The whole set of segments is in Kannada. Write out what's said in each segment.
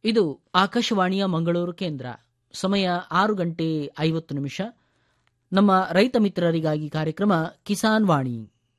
ಇದು ಆಕಾಶವಾಣಿಯ ಮಂಗಳೂರು ಕೇಂದ್ರ ಸಮಯ ಆರು ಗಂಟೆ ಐವತ್ತು ನಿಮಿಷ ನಮ್ಮ ರೈತ ಮಿತ್ರರಿಗಾಗಿ ಕಾರ್ಯಕ್ರಮ ಕಿಸಾನ್ ವಾಣಿ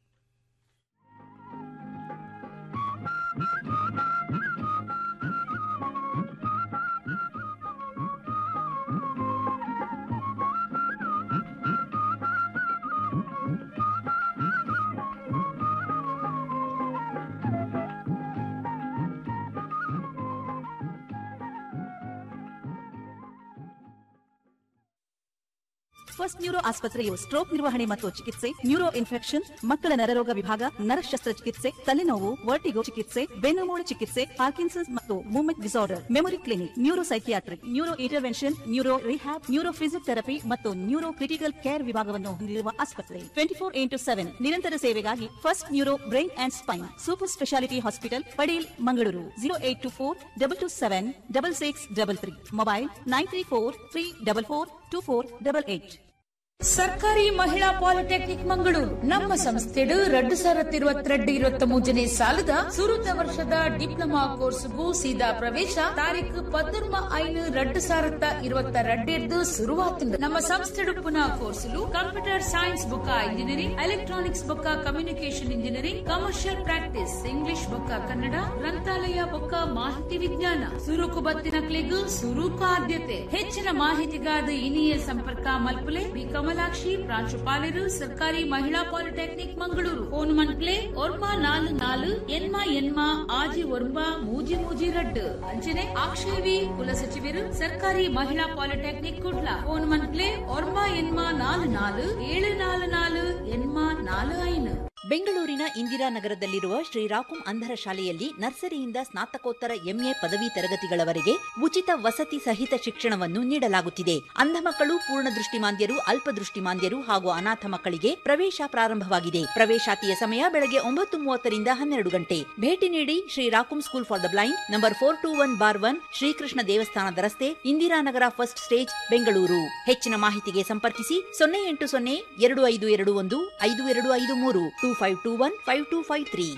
ಫಸ್ಟ್ ನ್ಯೂರೋ ಆಸ್ಪತ್ರೆಯು ಸ್ಟ್ರೋಕ್ ನಿರ್ವಹಣೆ ಮತ್ತು ಚಿಕಿತ್ಸೆ ನ್ಯೂರೋ ಇನ್ಫೆಕ್ಷನ್ ಮಕ್ಕಳ ನರರೋಗ ವಿಭಾಗ ನರ ಶಸ್ತ್ರಚಿಕಿತ್ಸೆ ತಲೆನೋವು ವರ್ಟಿಗೋ ಚಿಕಿತ್ಸೆ ಬೆನ್ನುಮೂಳೆ ಚಿಕಿತ್ಸೆ ಪಾರ್ಕಿನ್ಸನ್ಸ್ ಮತ್ತು movement disorder memory clinic neuro psychiatric neuro intervention neuro rehab neuro physiotherapy ಮತ್ತು ನ್ಯೂರೋ ಕ್ರಿಟಿಕಲ್ ಕೇರ್ ವಿಭಾಗವನ್ನು ಹೊಂದಿರುವ ಆಸ್ಪತ್ರೆ ಟ್ವೆಂಟಿ ಫೋರ್ ಇಂಟು ಸೆವೆನ್ ನಿರಂತರ ಸೇವೆಗಾಗಿ first neuro brain and spine super speciality hospital Padil Mangaluru zero eight two four double two seven double six double three mobile nine three four three double four two four double eight ಸರ್ಕಾರಿ ಮಹಿಳಾ ಪಾಲಿಟೆಕ್ನಿಕ್ ಮಂಗಳೂರು ನಮ್ಮ ಸಂಸ್ಥೆಡು ಎರಡು ಸಾವಿರದ ಇರುವತ್ತೆರಡು ಇರುವತ್ತ ಮೂಜನೆ ಸಾಲದ ಸುರುತ ವರ್ಷದ ಡಿಪ್ಲೊಮಾ ಕೋರ್ಸ್ಗೂ ಸೀದಾ ಪ್ರವೇಶ ತಾರೀಕು ಪದ್ನೊರ್ಮ ಐನು ಎರಡು ಸಾವಿರದ ಇರುವತ್ತ ரெண்டு ಶುರುವಾತುಂಡು ನಮ್ಮ ಸಂಸ್ಥೆಡು ಪುನಃ ಕೋರ್ಸುಲು ಕಂಪ್ಯೂಟರ್ ಸೈನ್ಸ್ ಬುಕ್ಕ ಇಂಜಿನಿಯರಿಂಗ್ ಎಲೆಕ್ಟ್ರಾನಿಕ್ಸ್ ಬುಕ್ಕ communication engineering commercial practice English ಬುಕ್ಕ ಕನ್ನಡ ಗ್ರಂಥಾಲಯ ಬುಕ್ಕ ಮಾಹಿತಿ ವಿಜ್ಞಾನ ಸುರುಕು ಬತ್ತಿನಕ್ಲಿಗೂ ಸುರುಕು ಆದ್ಯತೆ ಹೆಚ್ಚಿನ ಮಾಹಿತಿಗಾದ ಇನಿಯ ಸಂಪರ್ಕ ಮಲ್ಪುಲೆ ಬಿ ಕಮಲಾಕ್ಷಿ ಪ್ರಾಂಶುಪಾಲರು ಸರ್ಕಾರಿ ಮಹಿಳಾ ಪಾಲಿಟೆಕ್ನಿಕ್ ಮಂಗಳೂರು ಫೋನ್ ಮನ್ಕ್ಲೆ ಒರ್ಮಾ ನಾಲು ನಾಲು ಎನ್ಮಾ ಎನ್ಮಾ ಆಜಿ ಒರ್ಮಾ ಮೂಜಿ ಮೂಜಿ ರಡ್ಡು ಅಂಚನೆ ಅಕ್ಷಯವಿ ಕುಲಸಚಿವರು ಸರ್ಕಾರಿ ಮಹಿಳಾ ಪಾಲಿಟೆಕ್ನಿಕ್ ಕುಡ್ಲ ಫೋನ್ ಮನ್ಕ್ಲೆ ಒರ್ಮಾ ಎನ್ಮಾ ನಾಲು ನಾಲು ಏಳು ನಾಲು ನಾಲು ಎನ್ಮಾ ನಾಲು ಐನು ಬೆಂಗಳೂರಿನ ಇಂದಿರಾನಗರದಲ್ಲಿರುವ ಶ್ರೀರಾಕುಂ ಅಂಧರ ಶಾಲೆಯಲ್ಲಿ ನರ್ಸರಿಯಿಂದ ಸ್ನಾತಕೋತ್ತರ ಎಂಎ ಪದವಿ ತರಗತಿಗಳವರೆಗೆ ಉಚಿತ ವಸತಿ ಸಹಿತ ಶಿಕ್ಷಣವನ್ನು ನೀಡಲಾಗುತ್ತಿದೆ ಅಂಧ ಮಕ್ಕಳು ಪೂರ್ಣ ದೃಷ್ಟಿಮಾಂದ್ಯರು ಅಲ್ಪದೃಷ್ಟಿಮಾಂದ್ಯರು ಹಾಗೂ ಅನಾಥ ಮಕ್ಕಳಿಗೆ ಪ್ರವೇಶ ಪ್ರಾರಂಭವಾಗಿದೆ ಪ್ರವೇಶಾತಿಯ ಸಮಯ ಬೆಳಗ್ಗೆ ಒಂಬತ್ತು ಮೂವತ್ತರಿಂದ ಹನ್ನೆರಡು ಗಂಟೆ ಭೇಟಿ ನೀಡಿ ಶ್ರೀರಾಕುಂ school for the blind number four two one bar one Shrikrishna ದೇವಸ್ಥಾನದ ರಸ್ತೆ ಇಂದಿರಾನಗರ ಫಸ್ಟ್ ಸ್ಟೇಜ್ ಬೆಂಗಳೂರು ಹೆಚ್ಚಿನ ಮಾಹಿತಿಗೆ ಸಂಪರ್ಕಿಸಿ ಸೊನ್ನೆ ಎಂಟು ಸೊನ್ನೆ ಎರಡು ಐದು ಎರಡು ಒಂದು ಐದು ಎರಡು ಐದು ಮೂರು two five two one five two five three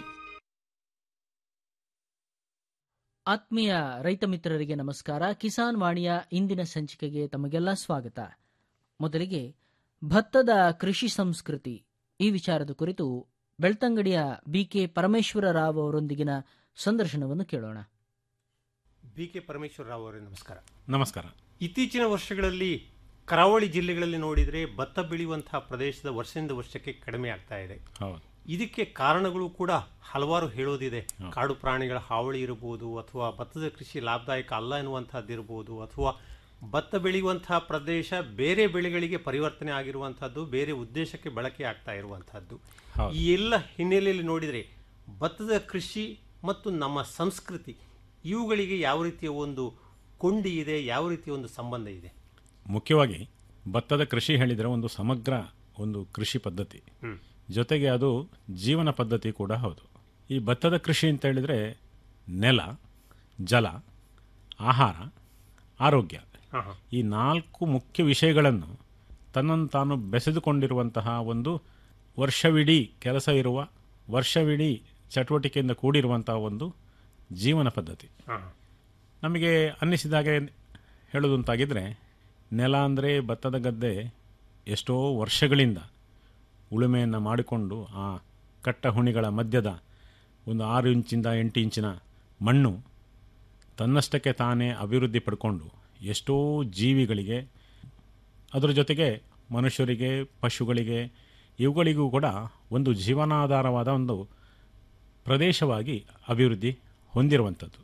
ಆತ್ಮೀಯ ರೈತ ಮಿತ್ರರಿಗೆ ನಮಸ್ಕಾರ ಕಿಸಾನ್ ವಾಣಿಯ ಇಂದಿನ ಸಂಚಿಕೆಗೆ ತಮಗೆಲ್ಲ ಸ್ವಾಗತ ಮೊದಲಿಗೆ ಭತ್ತದ ಕೃಷಿ ಸಂಸ್ಕೃತಿ ಈ ವಿಚಾರದ ಕುರಿತು ಬೆಳ್ತಂಗಡಿಯ ಬಿಕೆ ಪರಮೇಶ್ವರ ರಾವ್ ಅವರೊಂದಿಗಿನ ಸಂದರ್ಶನವನ್ನು ಕೇಳೋಣ ಬಿ ಕೆ ಪರಮೇಶ್ವರ ರಾವ್ ಅವರೇ ನಮಸ್ಕಾರ ನಮಸ್ಕಾರ ಇತ್ತೀಚಿನ ವರ್ಷಗಳಲ್ಲಿ ಕರಾವಳಿ ಜಿಲ್ಲೆಗಳಲ್ಲಿ ನೋಡಿದರೆ ಭತ್ತ ಬೆಳೆಯುವಂತಹ ಪ್ರದೇಶದ ವರ್ಷದಿಂದ ವರ್ಷಕ್ಕೆ ಕಡಿಮೆ ಆಗ್ತಾ ಇದೆ ಹೌದು ಇದಕ್ಕೆ ಕಾರಣಗಳು ಕೂಡ ಹಲವಾರು ಹೇಳೋದಿದೆ ಕಾಡು ಪ್ರಾಣಿಗಳ ಹಾವಳಿ ಇರಬಹುದು ಅಥವಾ ಭತ್ತದ ಕೃಷಿ ಲಾಭದಾಯಕ ಅಲ್ಲ ಎನ್ನುವಂಥದ್ದು ಇರಬಹುದು ಅಥವಾ ಭತ್ತ ಬೆಳೆಯುವಂತಹ ಪ್ರದೇಶ ಬೇರೆ ಬೆಳೆಗಳಿಗೆ ಪರಿವರ್ತನೆ ಆಗಿರುವಂತಹದ್ದು ಬೇರೆ ಉದ್ದೇಶಕ್ಕೆ ಬಳಕೆ ಆಗ್ತಾ ಇರುವಂತಹದ್ದು ಹೌದು. ಈ ಎಲ್ಲ ಹಿನ್ನೆಲೆಯಲ್ಲಿ ನೋಡಿದರೆ ಭತ್ತದ ಕೃಷಿ ಮತ್ತು ನಮ್ಮ ಸಂಸ್ಕೃತಿ ಇವುಗಳಿಗೆ ಯಾವ ರೀತಿಯ ಒಂದು ಕೊಂಡಿ ಇದೆ ಯಾವ ರೀತಿಯ ಒಂದು ಸಂಬಂಧ ಇದೆ ಮುಖ್ಯವಾಗಿ ಭತ್ತದ ಕೃಷಿ ಹೇಳಿದರೆ ಒಂದು ಸಮಗ್ರ ಒಂದು ಕೃಷಿ ಪದ್ಧತಿ ಜೊತೆಗೆ ಅದು ಜೀವನ ಪದ್ಧತಿ ಕೂಡ ಹೌದು ಈ ಭತ್ತದ ಕೃಷಿ ಅಂತ ಹೇಳಿದರೆ ನೆಲ ಜಲ ಆಹಾರ ಆರೋಗ್ಯ ಹಾ, ಹಾ. ಈ ನಾಲ್ಕು ಮುಖ್ಯ ವಿಷಯಗಳನ್ನು ತನ್ನನ್ನು ತಾನು ಬೆಸೆದುಕೊಂಡಿರುವಂತಹ ಒಂದು ವರ್ಷವಿಡೀ ಕೆಲಸ ಇರುವ ವರ್ಷವಿಡೀ ಚಟುವಟಿಕೆಯಿಂದ ಕೂಡಿರುವಂತಹ ಒಂದು ಜೀವನ ಪದ್ಧತಿ ಹಾ, ನಮಗೆ ಅನ್ನಿಸಿದಾಗೆ ಹೇಳೋದಂತಾಗಿದ್ದರೆ ನೆಲ ಅಂದರೆ ಭತ್ತದ ಗದ್ದೆ ಎಷ್ಟೋ ವರ್ಷಗಳಿಂದ ಉಳುಮೆಯನ್ನು ಮಾಡಿಕೊಂಡು ಆ ಕಟ್ಟ ಹುಣಿಗಳ ಮಧ್ಯದ ಒಂದು ಆರು ಇಂಚಿಂದ ಎಂಟು ಇಂಚಿನ ಮಣ್ಣು ತನ್ನಷ್ಟಕ್ಕೆ ತಾನೇ ಅಭಿವೃದ್ಧಿ ಪಡ್ಕೊಂಡು ಎಷ್ಟೋ ಜೀವಿಗಳಿಗೆ ಅದರ ಜೊತೆಗೆ ಮನುಷ್ಯರಿಗೆ ಪಶುಗಳಿಗೆ ಇವುಗಳಿಗೂ ಕೂಡ ಒಂದು ಜೀವನಾಧಾರವಾದ ಒಂದು ಪ್ರದೇಶವಾಗಿ ಅಭಿವೃದ್ಧಿ ಹೊಂದಿರುವಂಥದ್ದು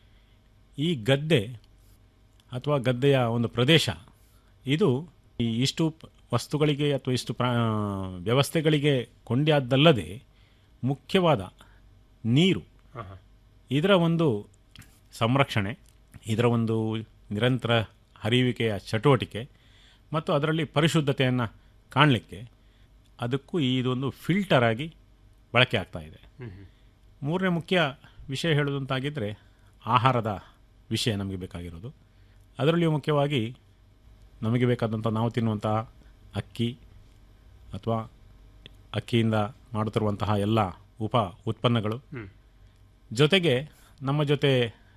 ಈ ಗದ್ದೆ ಅಥವಾ ಗದ್ದೆಯ ಒಂದು ಪ್ರದೇಶ ಇದು ಈ ಇಷ್ಟು ಪ- ವಸ್ತುಗಳಿಗೆ ಅಥವಾ ಇಷ್ಟು ಪ್ರಾ ವ್ಯವಸ್ಥೆಗಳಿಗೆ ಕೊಂಡ್ಯಾದ್ದಲ್ಲದೆ ಮುಖ್ಯವಾದ ನೀರು ಹಾ, ಹಾ. ಇದರ ಒಂದು ಸಂರಕ್ಷಣೆ ಇದರ ಒಂದು ನಿರಂತರ ಹರಿಯುವಿಕೆಯ ಚಟುವಟಿಕೆ ಮತ್ತು ಅದರಲ್ಲಿ ಪರಿಶುದ್ಧತೆಯನ್ನು ಕಾಣಲಿಕ್ಕೆ ಅದಕ್ಕೂ ಇದೊಂದು ಫಿಲ್ಟರ್ ಆಗಿ ಬಳಕೆ ಆಗ್ತಾ ಇದೆ ಮೂರನೇ ಮುಖ್ಯ ವಿಷಯ ಹೇಳೋದಂತಾಗಿದ್ದರೆ ಆಹಾರದ ವಿಷಯ ನಮಗೆ ಬೇಕಾಗಿರೋದು ಅದರಲ್ಲಿಯೂ ಮುಖ್ಯವಾಗಿ ನಮಗೆ ಬೇಕಾದಂಥ ನಾವು ತಿನ್ನುವಂತಹ ಅಕ್ಕಿ ಅಥವಾ ಅಕ್ಕಿಯಿಂದ ಮಾಡುತ್ತಿರುವಂತಹ ಎಲ್ಲ ಉಪ ಉತ್ಪನ್ನಗಳು ಜೊತೆಗೆ ನಮ್ಮ ಜೊತೆ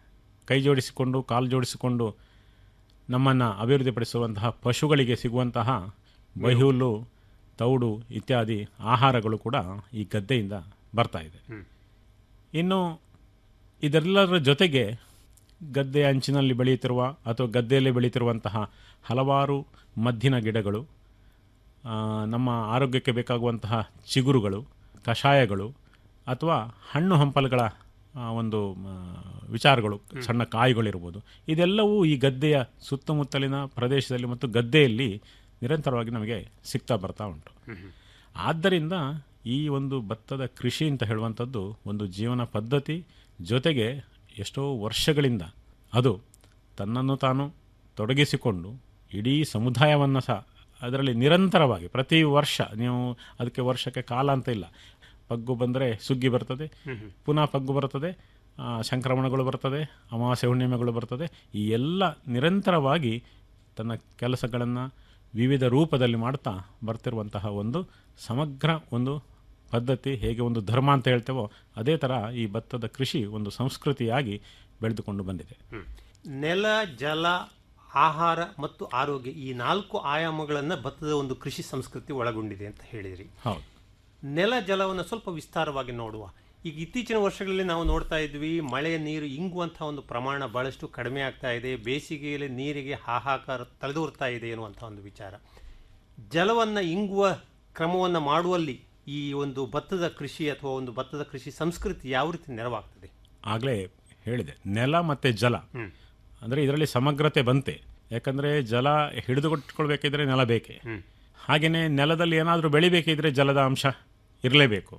ಕೈ ಜೋಡಿಸಿಕೊಂಡು ಕಾಲು ಜೋಡಿಸಿಕೊಂಡು ನಮ್ಮನ್ನು ಅಭಿವೃದ್ಧಿಪಡಿಸುವಂತಹ ಪಶುಗಳಿಗೆ ಸಿಗುವಂತಹ ಬಹಿಹುಲ್ಲು ತೌಡು ಇತ್ಯಾದಿ ಆಹಾರಗಳು ಕೂಡ ಈ ಗದ್ದೆಯಿಂದ ಬರ್ತಾ ಇದೆ ಇನ್ನು ಇದೆಲ್ಲದರ ಜೊತೆಗೆ ಗದ್ದೆಯ ಅಂಚಿನಲ್ಲಿ ಬೆಳೆಯುತ್ತಿರುವ ಅಥವಾ ಗದ್ದೆಯಲ್ಲಿ ಬೆಳೆಯುತ್ತಿರುವಂತಹ ಹಲವಾರು ಮದ್ದಿನ ಗಿಡಗಳು ಆ, ನಮ್ಮ ಆರೋಗ್ಯಕ್ಕೆ ಬೇಕಾಗುವಂತಹ ಚಿಗುರುಗಳು ಕಷಾಯಗಳು ಅಥವಾ ಹಣ್ಣು ಹಂಪಲುಗಳ ಆ, ಒಂದು ಆ, ವಿಚಾರಗಳು ಸಣ್ಣ ಕಾಯಿಗಳಿರ್ಬೋದು ಇದೆಲ್ಲವೂ ಈ ಗದ್ದೆಯ ಸುತ್ತಮುತ್ತಲಿನ ಪ್ರದೇಶದಲ್ಲಿ ಮತ್ತು ಗದ್ದೆಯಲ್ಲಿ ನಿರಂತರವಾಗಿ ನಮಗೆ ಸಿಗ್ತಾ ಬರ್ತಾ ಉಂಟು ಆದ್ದರಿಂದ ಈ ಒಂದು ಭತ್ತದ ಕೃಷಿ ಅಂತ ಹೇಳುವಂಥದ್ದು ಒಂದು ಜೀವನ ಪದ್ಧತಿ ಜೊತೆಗೆ ಎಷ್ಟೋ ವರ್ಷಗಳಿಂದ ಅದು ತನ್ನನ್ನು ತಾನು ತೊಡಗಿಸಿಕೊಂಡು ಇಡೀ ಸಮುದಾಯವನ್ನು ಸಹ ಅದರಲ್ಲಿ ನಿರಂತರವಾಗಿ ಪ್ರತಿ ವರ್ಷ ನೀವು ಅದಕ್ಕೆ ವರ್ಷಕ್ಕೆ ಕಾಲ ಅಂತ ಇಲ್ಲ ಪಗ್ಗು ಬಂದರೆ ಸುಗ್ಗಿ ಬರ್ತದೆ ಪುನಃ ಪಗ್ಗು ಬರ್ತದೆ ಆ, ಸಂಕ್ರಮಣಗಳು ಬರ್ತದೆ ಅಮಾವಾಸ್ಯೆ ಹುಣ್ಣಿಮೆಗಳು ಬರ್ತದೆ ಈ ಎಲ್ಲ ನಿರಂತರವಾಗಿ ತನ್ನ ಕೆಲಸಗಳನ್ನು ವಿವಿಧ ರೂಪದಲ್ಲಿ ಮಾಡ್ತಾ ಬರ್ತಿರುವಂತಹ ಒಂದು ಸಮಗ್ರ ಒಂದು ಪದ್ಧತಿ ಹೇಗೆ ಒಂದು ಧರ್ಮ ಅಂತ ಹೇಳ್ತೇವೋ ಅದೇ ಥರ ಈ ಭತ್ತದ ಕೃಷಿ ಒಂದು ಸಂಸ್ಕೃತಿಯಾಗಿ ಬೆಳೆದುಕೊಂಡು ಬಂದಿದೆ ನೆಲ ಜಲ ಆಹಾರ ಮತ್ತು ಆರೋಗ್ಯ ಈ ನಾಲ್ಕು ಆಯಾಮಗಳನ್ನು ಭತ್ತದ ಒಂದು ಕೃಷಿ ಸಂಸ್ಕೃತಿ ಒಳಗೊಂಡಿದೆ ಅಂತ ಹೇಳಿದ್ರಿ ಹೌದು ನೆಲ ಜಲವನ್ನು ಸ್ವಲ್ಪ ವಿಸ್ತಾರವಾಗಿ ನೋಡುವ ಈಗ ಇತ್ತೀಚಿನ ವರ್ಷಗಳಲ್ಲಿ ನಾವು ನೋಡ್ತಾ ಇದ್ವಿ ಮಳೆಯ ನೀರು ಇಂಗುವಂತಹ ಒಂದು ಪ್ರಮಾಣ ಬಹಳಷ್ಟು ಕಡಿಮೆ ಆಗ್ತಾ ಇದೆ ಬೇಸಿಗೆಯಲ್ಲಿ ನೀರಿಗೆ ಹಾಹಾಕಾರ ತಲೆದೋರ್ತಾ ಇದೆ ಎನ್ನುವಂತಹ ಒಂದು ವಿಚಾರ ಜಲವನ್ನು ಇಂಗುವ ಕ್ರಮವನ್ನು ಮಾಡುವಲ್ಲಿ ಈ ಒಂದು ಭತ್ತದ ಕೃಷಿ ಅಥವಾ ಒಂದು ಭತ್ತದ ಕೃಷಿ ಸಂಸ್ಕೃತಿ ಯಾವ ರೀತಿ ನೆರವಾಗ್ತದೆ ಆಗಲೇ ಹೇಳಿದೆ ನೆಲ ಮತ್ತು ಜಲ ಅಂದರೆ ಇದರಲ್ಲಿ ಸಮಗ್ರತೆ ಬಂತೆ ಯಾಕಂದರೆ ಜಲ ಹಿಡಿದುಕೊಟ್ಕೊಳ್ಬೇಕಿದ್ರೆ ನೆಲ ಬೇಕೇ ಹಾಗೆಯೇ ನೆಲದಲ್ಲಿ ಏನಾದರೂ ಬೆಳಿಬೇಕಿದ್ರೆ ಜಲದ ಅಂಶ ಇರಲೇಬೇಕು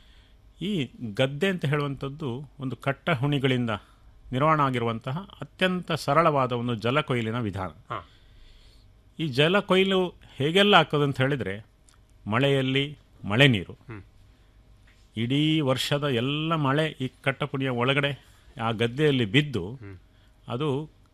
ಈ ಗದ್ದೆ ಅಂತ ಹೇಳುವಂಥದ್ದು ಒಂದು ಕಟ್ಟ ಹುಣಿಗಳಿಂದ ನಿರ್ಮಾಣ ಆಗಿರುವಂತಹ ಅತ್ಯಂತ ಸರಳವಾದ ಒಂದು ಜಲ ಕೊಯ್ಲಿನ ವಿಧಾನ ಹಾ. ಈ ಜಲ ಕೊಯ್ಲು ಹೇಗೆಲ್ಲ ಆಗ್ತದೆ ಅಂತ ಹೇಳಿದರೆ ಮಳೆಯಲ್ಲಿ ಮಳೆ ನೀರು ಇಡೀ ವರ್ಷದ ಎಲ್ಲ ಮಳೆ ಈ ಕಟ್ಟಪುಣಿಯ ಒಳಗಡೆ ಆ ಗದ್ದೆಯಲ್ಲಿ ಬಿದ್ದು ಅದು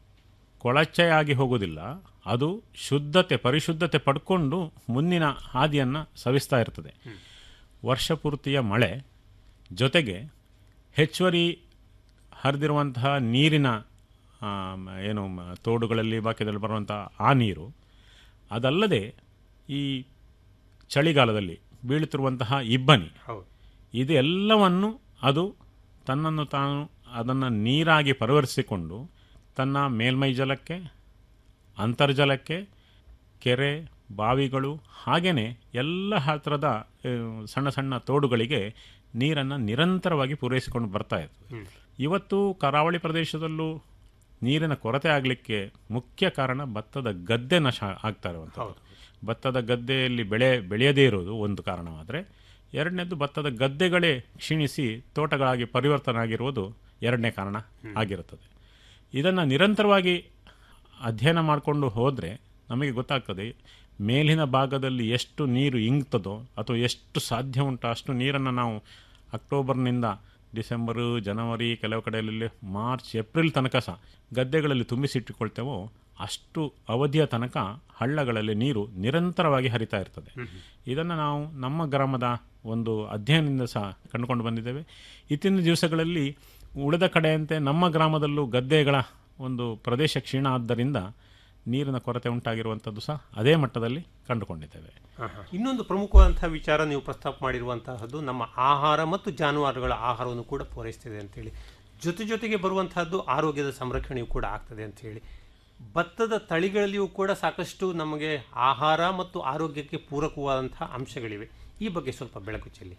ಕೊಳಚೆಯಾಗಿ ಹೋಗೋದಿಲ್ಲ ಅದು ಶುದ್ಧತೆ ಪರಿಶುದ್ಧತೆ ಪಡ್ಕೊಂಡು ಮುಂದಿನ ಹಾದಿಯನ್ನು ಸವಿಸ್ತಾ ಇರ್ತದೆ ವರ್ಷ ಪೂರ್ತಿಯ ಮಳೆ ಜೊತೆಗೆ ಹೆಚ್ಚುವರಿ ಹರಿದಿರುವಂತಹ ನೀರಿನ ಆ, ಮ- ಏನು ಮ- ತೋಡುಗಳಲ್ಲಿ ಬಾಕಿದಲ್ಲಿ ಬರುವಂಥ ಆ ನೀರು ಅದಲ್ಲದೆ ಈ ಚಳಿಗಾಲದಲ್ಲಿ ಬೀಳುತ್ತಿರುವಂತಹ ಇಬ್ಬನಿ ಹೌದು ಇದೆಲ್ಲವನ್ನು ಅದು ತನ್ನನ್ನು ತಾನು ಅದನ್ನು ನೀರಾಗಿ ಪರಿವರ್ತಿಸಿಕೊಂಡು ತನ್ನ ಮೇಲ್ಮೈ ಜಲಕ್ಕೆ ಅಂತರ್ಜಲಕ್ಕೆ ಕೆರೆ ಬಾವಿಗಳು ಹಾಗೆಯೇ ಎಲ್ಲ ಹತ್ತಿರದ ಆ, ಸಣ್ಣ ಸಣ್ಣ ತೋಡುಗಳಿಗೆ ನೀರನ್ನು ನಿರಂತರವಾಗಿ ಪೂರೈಸಿಕೊಂಡು ಬರ್ತಾ ಇರ್ತದೆ ಇವತ್ತು ಕರಾವಳಿ ಪ್ರದೇಶದಲ್ಲೂ ನೀರಿನ ಕೊರತೆ ಆಗಲಿಕ್ಕೆ ಮುಖ್ಯ ಕಾರಣ ಭತ್ತದ ಗದ್ದೆ ನಶ ಆಗ್ತಾ ಇರುವಂಥದ್ದು ಭತ್ತದ ಗದ್ದೆಯಲ್ಲಿ ಬೆಳೆ ಬೆಳೆಯದೇ ಇರೋದು ಒಂದು ಕಾರಣವಾದರೆ ಎರಡನೇದು ಭತ್ತದ ಗದ್ದೆಗಳೇ ಕ್ಷೀಣಿಸಿ ತೋಟಗಳಾಗಿ ಪರಿವರ್ತನೆ ಆಗಿರುವುದು ಎರಡನೇ ಕಾರಣ ಆಗಿರುತ್ತದೆ ಇದನ್ನು ನಿರಂತರವಾಗಿ ಅಧ್ಯಯನ ಮಾಡಿಕೊಂಡು ಹೋದರೆ ನಮಗೆ ಗೊತ್ತಾಗ್ತದೆ ಮೇಲಿನ ಭಾಗದಲ್ಲಿ ಎಷ್ಟು ನೀರು ಇಂಗ್ತದೋ ಅಥವಾ ಎಷ್ಟು ಸಾಧ್ಯ ಉಂಟು ಅಷ್ಟು ನೀರನ್ನು ನಾವು ಅಕ್ಟೋಬರ್ನಿಂದ ಡಿಸೆಂಬರು ಜನವರಿ ಕೆಲವು ಕಡೆಯಲ್ಲಿ ಮಾರ್ಚ್ ಏಪ್ರಿಲ್ ತನಕ ಸಹ ಗದ್ದೆಗಳಲ್ಲಿ ತುಂಬಿಸಿಟ್ಟುಕೊಳ್ತೇವೋ ಅಷ್ಟು ಅವಧಿಯ ತನಕ ಹಳ್ಳಗಳಲ್ಲಿ ನೀರು ನಿರಂತರವಾಗಿ ಹರಿತಾ ಇರ್ತದೆ ಇದನ್ನು ನಾವು ನಮ್ಮ ಗ್ರಾಮದ ಒಂದು ಅಧ್ಯಯನದಿಂದ ಸಹ ಕಂಡುಕೊಂಡು ಬಂದಿದ್ದೇವೆ ಇತ್ತಿನ ದಿವಸಗಳಲ್ಲಿ ಉಳಿದ ಕಡೆಯಂತೆ ನಮ್ಮ ಗ್ರಾಮದಲ್ಲೂ ಗದ್ದೆಗಳ ಒಂದು ಪ್ರದೇಶ ಕ್ಷೀಣ ಆದ್ದರಿಂದ ನೀರಿನ ಕೊರತೆ ಉಂಟಾಗಿರುವಂಥದ್ದು ಸಹ ಅದೇ ಮಟ್ಟದಲ್ಲಿ ಕಂಡುಕೊಂಡಿದ್ದೇವೆ ಇನ್ನೊಂದು ಪ್ರಮುಖವಾದಂತಹ ವಿಚಾರ ನೀವು ಪ್ರಸ್ತಾಪ ಮಾಡಿರುವಂತಹದ್ದು ನಮ್ಮ ಆಹಾರ ಮತ್ತು ಜಾನುವಾರುಗಳ ಆಹಾರವನ್ನು ಕೂಡ ಪೂರೈಸ್ತದೆ ಅಂತೇಳಿ ಜೊತೆ ಜೊತೆಗೆ ಬರುವಂತಹದ್ದು ಆರೋಗ್ಯದ ಸಂರಕ್ಷಣೆಯೂ ಕೂಡ ಆಗ್ತದೆ ಅಂತ ಹೇಳಿ ಭತ್ತದ ತಳಿಗಳಲ್ಲಿಯೂ ಕೂಡ ಸಾಕಷ್ಟು ನಮಗೆ ಆಹಾರ ಮತ್ತು ಆರೋಗ್ಯಕ್ಕೆ ಪೂರಕವಾದಂತಹ ಅಂಶಗಳಿವೆ ಈ ಬಗ್ಗೆ ಸ್ವಲ್ಪ ಬೆಳಕು ಚೆಲ್ಲಿ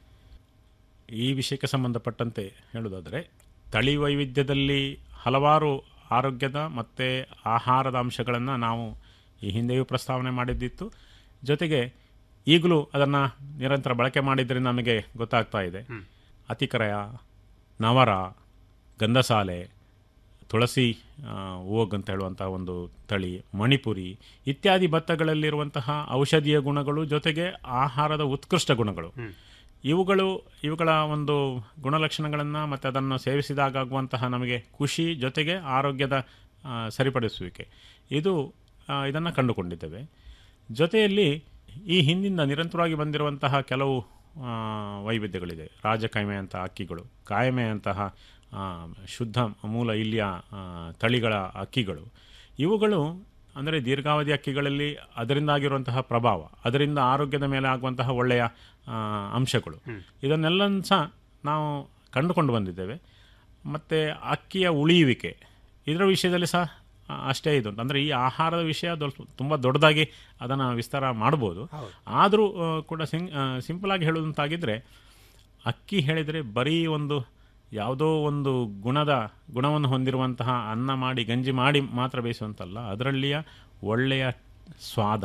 ಈ ವಿಷಯಕ್ಕೆ ಸಂಬಂಧಪಟ್ಟಂತೆ ಹೇಳುವುದಾದರೆ ತಳಿ ವೈವಿಧ್ಯದಲ್ಲಿ ಹಲವಾರು ಆರೋಗ್ಯದ ಮತ್ತು ಆಹಾರದ ಅಂಶಗಳನ್ನು ನಾವು ಈ ಹಿಂದೆಯೂ ಪ್ರಸ್ತಾವನೆ ಮಾಡಿದ್ದಿತ್ತು ಜೊತೆಗೆ ಈಗಲೂ ಅದನ್ನು ನಿರಂತರ ಬಳಕೆ ಮಾಡಿದರೆ ನಮಗೆ ಗೊತ್ತಾಗ್ತಾ ಇದೆ ಅತಿಕರಯ ನವರ ಗಂಧಸಾಲೆ ತುಳಸಿ ಆ, ಓಗ್ ಅಂತ ಹೇಳುವಂತಹ ಒಂದು ತಳಿ ಮಣಿಪುರಿ ಇತ್ಯಾದಿ ಭತ್ತಗಳಲ್ಲಿರುವಂತಹ ಔಷಧೀಯ ಗುಣಗಳು ಜೊತೆಗೆ ಆಹಾರದ ಉತ್ಕೃಷ್ಟ ಗುಣಗಳು ಇವುಗಳು ಇವುಗಳ ಒಂದು ಗುಣಲಕ್ಷಣಗಳನ್ನು ಮತ್ತು ಅದನ್ನು ಸೇವಿಸಿದಾಗ ಆಗುವಂತಹ ನಮಗೆ ಖುಷಿ ಜೊತೆಗೆ ಆರೋಗ್ಯದ ಆ, ಸರಿಪಡಿಸುವಿಕೆ ಇದು ಇದನ್ನು ಕಂಡುಕೊಂಡಿದ್ದೇವೆ ಜೊತೆಯಲ್ಲಿ ಈ ಹಿಂದಿಂದ ನಿರಂತರವಾಗಿ ಬಂದಿರುವಂತಹ ಕೆಲವು ಆ, ವೈವಿಧ್ಯಗಳಿದೆ ರಾಜಕಾಯ್ಮೆ ಅಂತ ಅಕ್ಕಿಗಳು ಕಾಯಮೆ ಅಂತಹ ಆ, ಶುದ್ಧ ಮೂಲ ಇಲ್ಲಿಯ ಆ, ತಳಿಗಳ ಅಕ್ಕಿಗಳು ಇವುಗಳು ಅಂದರೆ ದೀರ್ಘಾವಧಿ ಅಕ್ಕಿಗಳಲ್ಲಿ ಅದರಿಂದಾಗಿರುವಂತಹ ಪ್ರಭಾವ ಅದರಿಂದ ಆರೋಗ್ಯದ ಮೇಲೆ ಆಗುವಂತಹ ಒಳ್ಳೆಯ ಆ, ಅಂಶಗಳು ಇದನ್ನೆಲ್ಲ ಸಹ ನಾವು ಕಂಡುಕೊಂಡು ಬಂದಿದ್ದೇವೆ ಮತ್ತು ಅಕ್ಕಿಯ ಉಳಿಯುವಿಕೆ ಇದರ ವಿಷಯದಲ್ಲಿ ಸಹ ಆ, ಅಷ್ಟೇ ಇದು ಅಂದರೆ ಈ ಆಹಾರದ ವಿಷಯ ದೊಡ್ಡ ತುಂಬ ದೊಡ್ಡದಾಗಿ ಅದನ್ನು ವಿಸ್ತಾರ ಮಾಡ್ಬೋದು ಆದರೂ ಕೂಡ ಸಿಂ ಸಿಂಪಲಾಗಿ ಹೇಳುವಂತಾಗಿದ್ದರೆ ಅಕ್ಕಿ ಹೇಳಿದರೆ ಬರೀ ಒಂದು ಯಾವುದೋ ಒಂದು ಗುಣದ ಗುಣವನ್ನು ಹೊಂದಿರುವಂತಹ ಅನ್ನ ಮಾಡಿ ಗಂಜಿ ಮಾಡಿ ಮಾತ್ರ ಬೇಯಿಸುವಂತಲ್ಲ ಅದರಲ್ಲಿಯ ಒಳ್ಳೆಯ ಸ್ವಾದ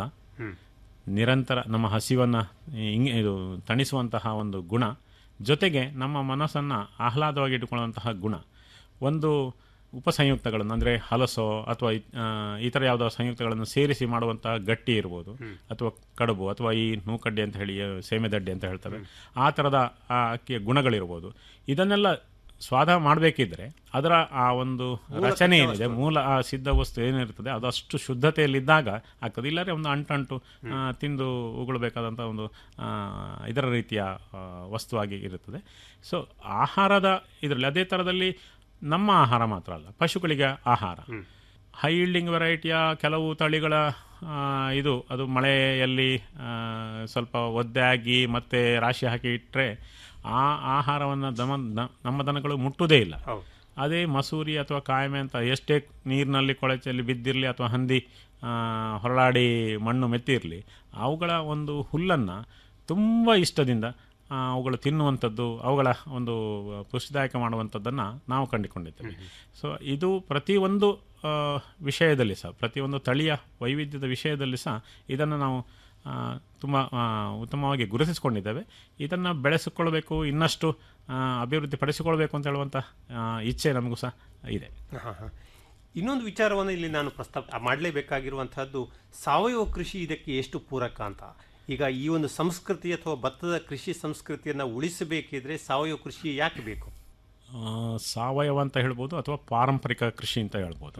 ನಿರಂತರ ನಮ್ಮ ಹಸಿವನ್ನು ಇಂಗ್ ಇದು ತಣಿಸುವಂತಹ ಒಂದು ಗುಣ ಜೊತೆಗೆ ನಮ್ಮ ಮನಸ್ಸನ್ನು ಆಹ್ಲಾದವಾಗಿ ಇಟ್ಟುಕೊಳ್ಳುವಂತಹ ಗುಣ ಒಂದು ಉಪಸಂಯುಕ್ತಗಳನ್ನು ಅಂದರೆ ಹಲಸೋ ಅಥವಾ ಇ- ಆ, ಇತರ ಯಾವುದೋ ಸಂಯುಕ್ತಗಳನ್ನು ಸೇರಿಸಿ ಮಾಡುವಂತಹ ಗಟ್ಟಿ ಇರ್ಬೋದು ಅಥವಾ ಕಡುಬು ಅಥವಾ ಈ ನೂಕಡ್ಡಿ ಅಂತ ಹೇಳಿ ಆ, ಸೇಮೆದಡ್ಡಿ ಅಂತ ಹೇಳ್ತಾರೆ ಆ ಥರದ ಆ ಅಕ್ಕಿಯ ಗುಣಗಳಿರ್ಬೋದು ಇದನ್ನೆಲ್ಲ ಸ್ವಾದ ಮಾಡಬೇಕಿದ್ರೆ ಅದರ ಆ ಒಂದು ರಚನೆ ಏನಿದೆ ಮೂಲ ಆ ಸಿದ್ಧ ವಸ್ತು ಏನಿರ್ತದೆ ಅದಷ್ಟು ಶುದ್ಧತೆಯಲ್ಲಿದ್ದಾಗ ಆಗ್ತದೆ ಇಲ್ಲರೆ ಒಂದು ಅಂಟಂಟು ಆ, ತಿಂದು ಉಗುಳಬೇಕಾದಂಥ ಒಂದು ಆ, ಇದರ ರೀತಿಯ ಆ, ವಸ್ತುವಾಗಿ ಇರುತ್ತದೆ ಸೊ ಆಹಾರದ ಇದರಲ್ಲಿ ಅದೇ ಥರದಲ್ಲಿ ನಮ್ಮ ಆಹಾರ ಮಾತ್ರ ಅಲ್ಲ ಪಶುಗಳಿಗೆ ಆಹಾರ ಹೈ ಈಲ್ಡಿಂಗ್ ವೆರೈಟಿಯ ಕೆಲವು ತಳಿಗಳ ಆ, ಇದು ಅದು ಮಳೆಯಲ್ಲಿ ಆ, ಸ್ವಲ್ಪ ಒದ್ದೆ ಆಗಿ ಮತ್ತೆ ರಾಶಿ ಹಾಕಿ ಇಟ್ಟರೆ ಆ ಆಹಾರವನ್ನು ದಮ ದ- ನಮ್ಮ ದನಗಳು ಮುಟ್ಟುವುದೇ ಇಲ್ಲ ಹೌದು ಅದೇ ಮಸೂರಿ ಅಥವಾ ಕಾಯಮೆ ಅಂತ ಎಷ್ಟೇ ನೀರಿನಲ್ಲಿ ಕೊಳಚಲ್ಲಿ ಬಿದ್ದಿರಲಿ ಅಥವಾ ಹಂದಿ ಆ, ಹೊರಳಾಡಿ ಮಣ್ಣು ಮೆತ್ತಿರಲಿ ಅವುಗಳ ಒಂದು ಹುಲ್ಲನ್ನು ತುಂಬ ಇಷ್ಟದಿಂದ ಆ, ಅವುಗಳು ತಿನ್ನುವಂಥದ್ದು ಅವುಗಳ ಒಂದು ಪುಷ್ಟಿದಾಯಕ ಮಾಡುವಂಥದ್ದನ್ನು ನಾವು ಕಂಡುಕೊಂಡಿದ್ದೇವೆ ಸೊ ಇದು ಪ್ರತಿಯೊಂದು ಆ, ವಿಷಯದಲ್ಲಿ ಸಹ ಪ್ರತಿಯೊಂದು ತಳಿಯ ವೈವಿಧ್ಯದ ವಿಷಯದಲ್ಲಿ ಸಹ ಇದನ್ನು ನಾವು ತುಂಬ ಉತ್ತಮವಾಗಿ ಗುರುತಿಸಿಕೊಂಡಿದ್ದೇವೆ ಇದನ್ನು ಬೆಳೆಸಿಕೊಳ್ಬೇಕು ಇನ್ನಷ್ಟು ಆ, ಅಭಿವೃದ್ಧಿ ಪಡಿಸಿಕೊಳ್ಬೇಕು ಅಂತ ಹೇಳುವಂಥ ಆ, ಇಚ್ಛೆ ನಮಗೂ ಸಹ ಇದೆ ಹಾ, ಹಾ. ಇನ್ನೊಂದು ವಿಚಾರವನ್ನು ಇಲ್ಲಿ ನಾನು ಪ್ರಸ್ತಾಪ ಮಾಡಲೇಬೇಕಾಗಿರುವಂತಹದ್ದು ಸಾವಯವ ಕೃಷಿ ಇದಕ್ಕೆ ಎಷ್ಟು ಪೂರಕ ಅಂತ ಈಗ ಈ ಒಂದು ಸಂಸ್ಕೃತಿ ಅಥವಾ ಭತ್ತದ ಕೃಷಿ ಸಂಸ್ಕೃತಿಯನ್ನು ಉಳಿಸಬೇಕಿದ್ರೆ ಸಾವಯವ ಕೃಷಿ ಯಾಕೆ ಬೇಕು ಆ, ಸಾವಯವ ಅಂತ ಹೇಳ್ಬೋದು ಅಥವಾ ಪಾರಂಪರಿಕ ಕೃಷಿ ಅಂತ ಹೇಳ್ಬೋದು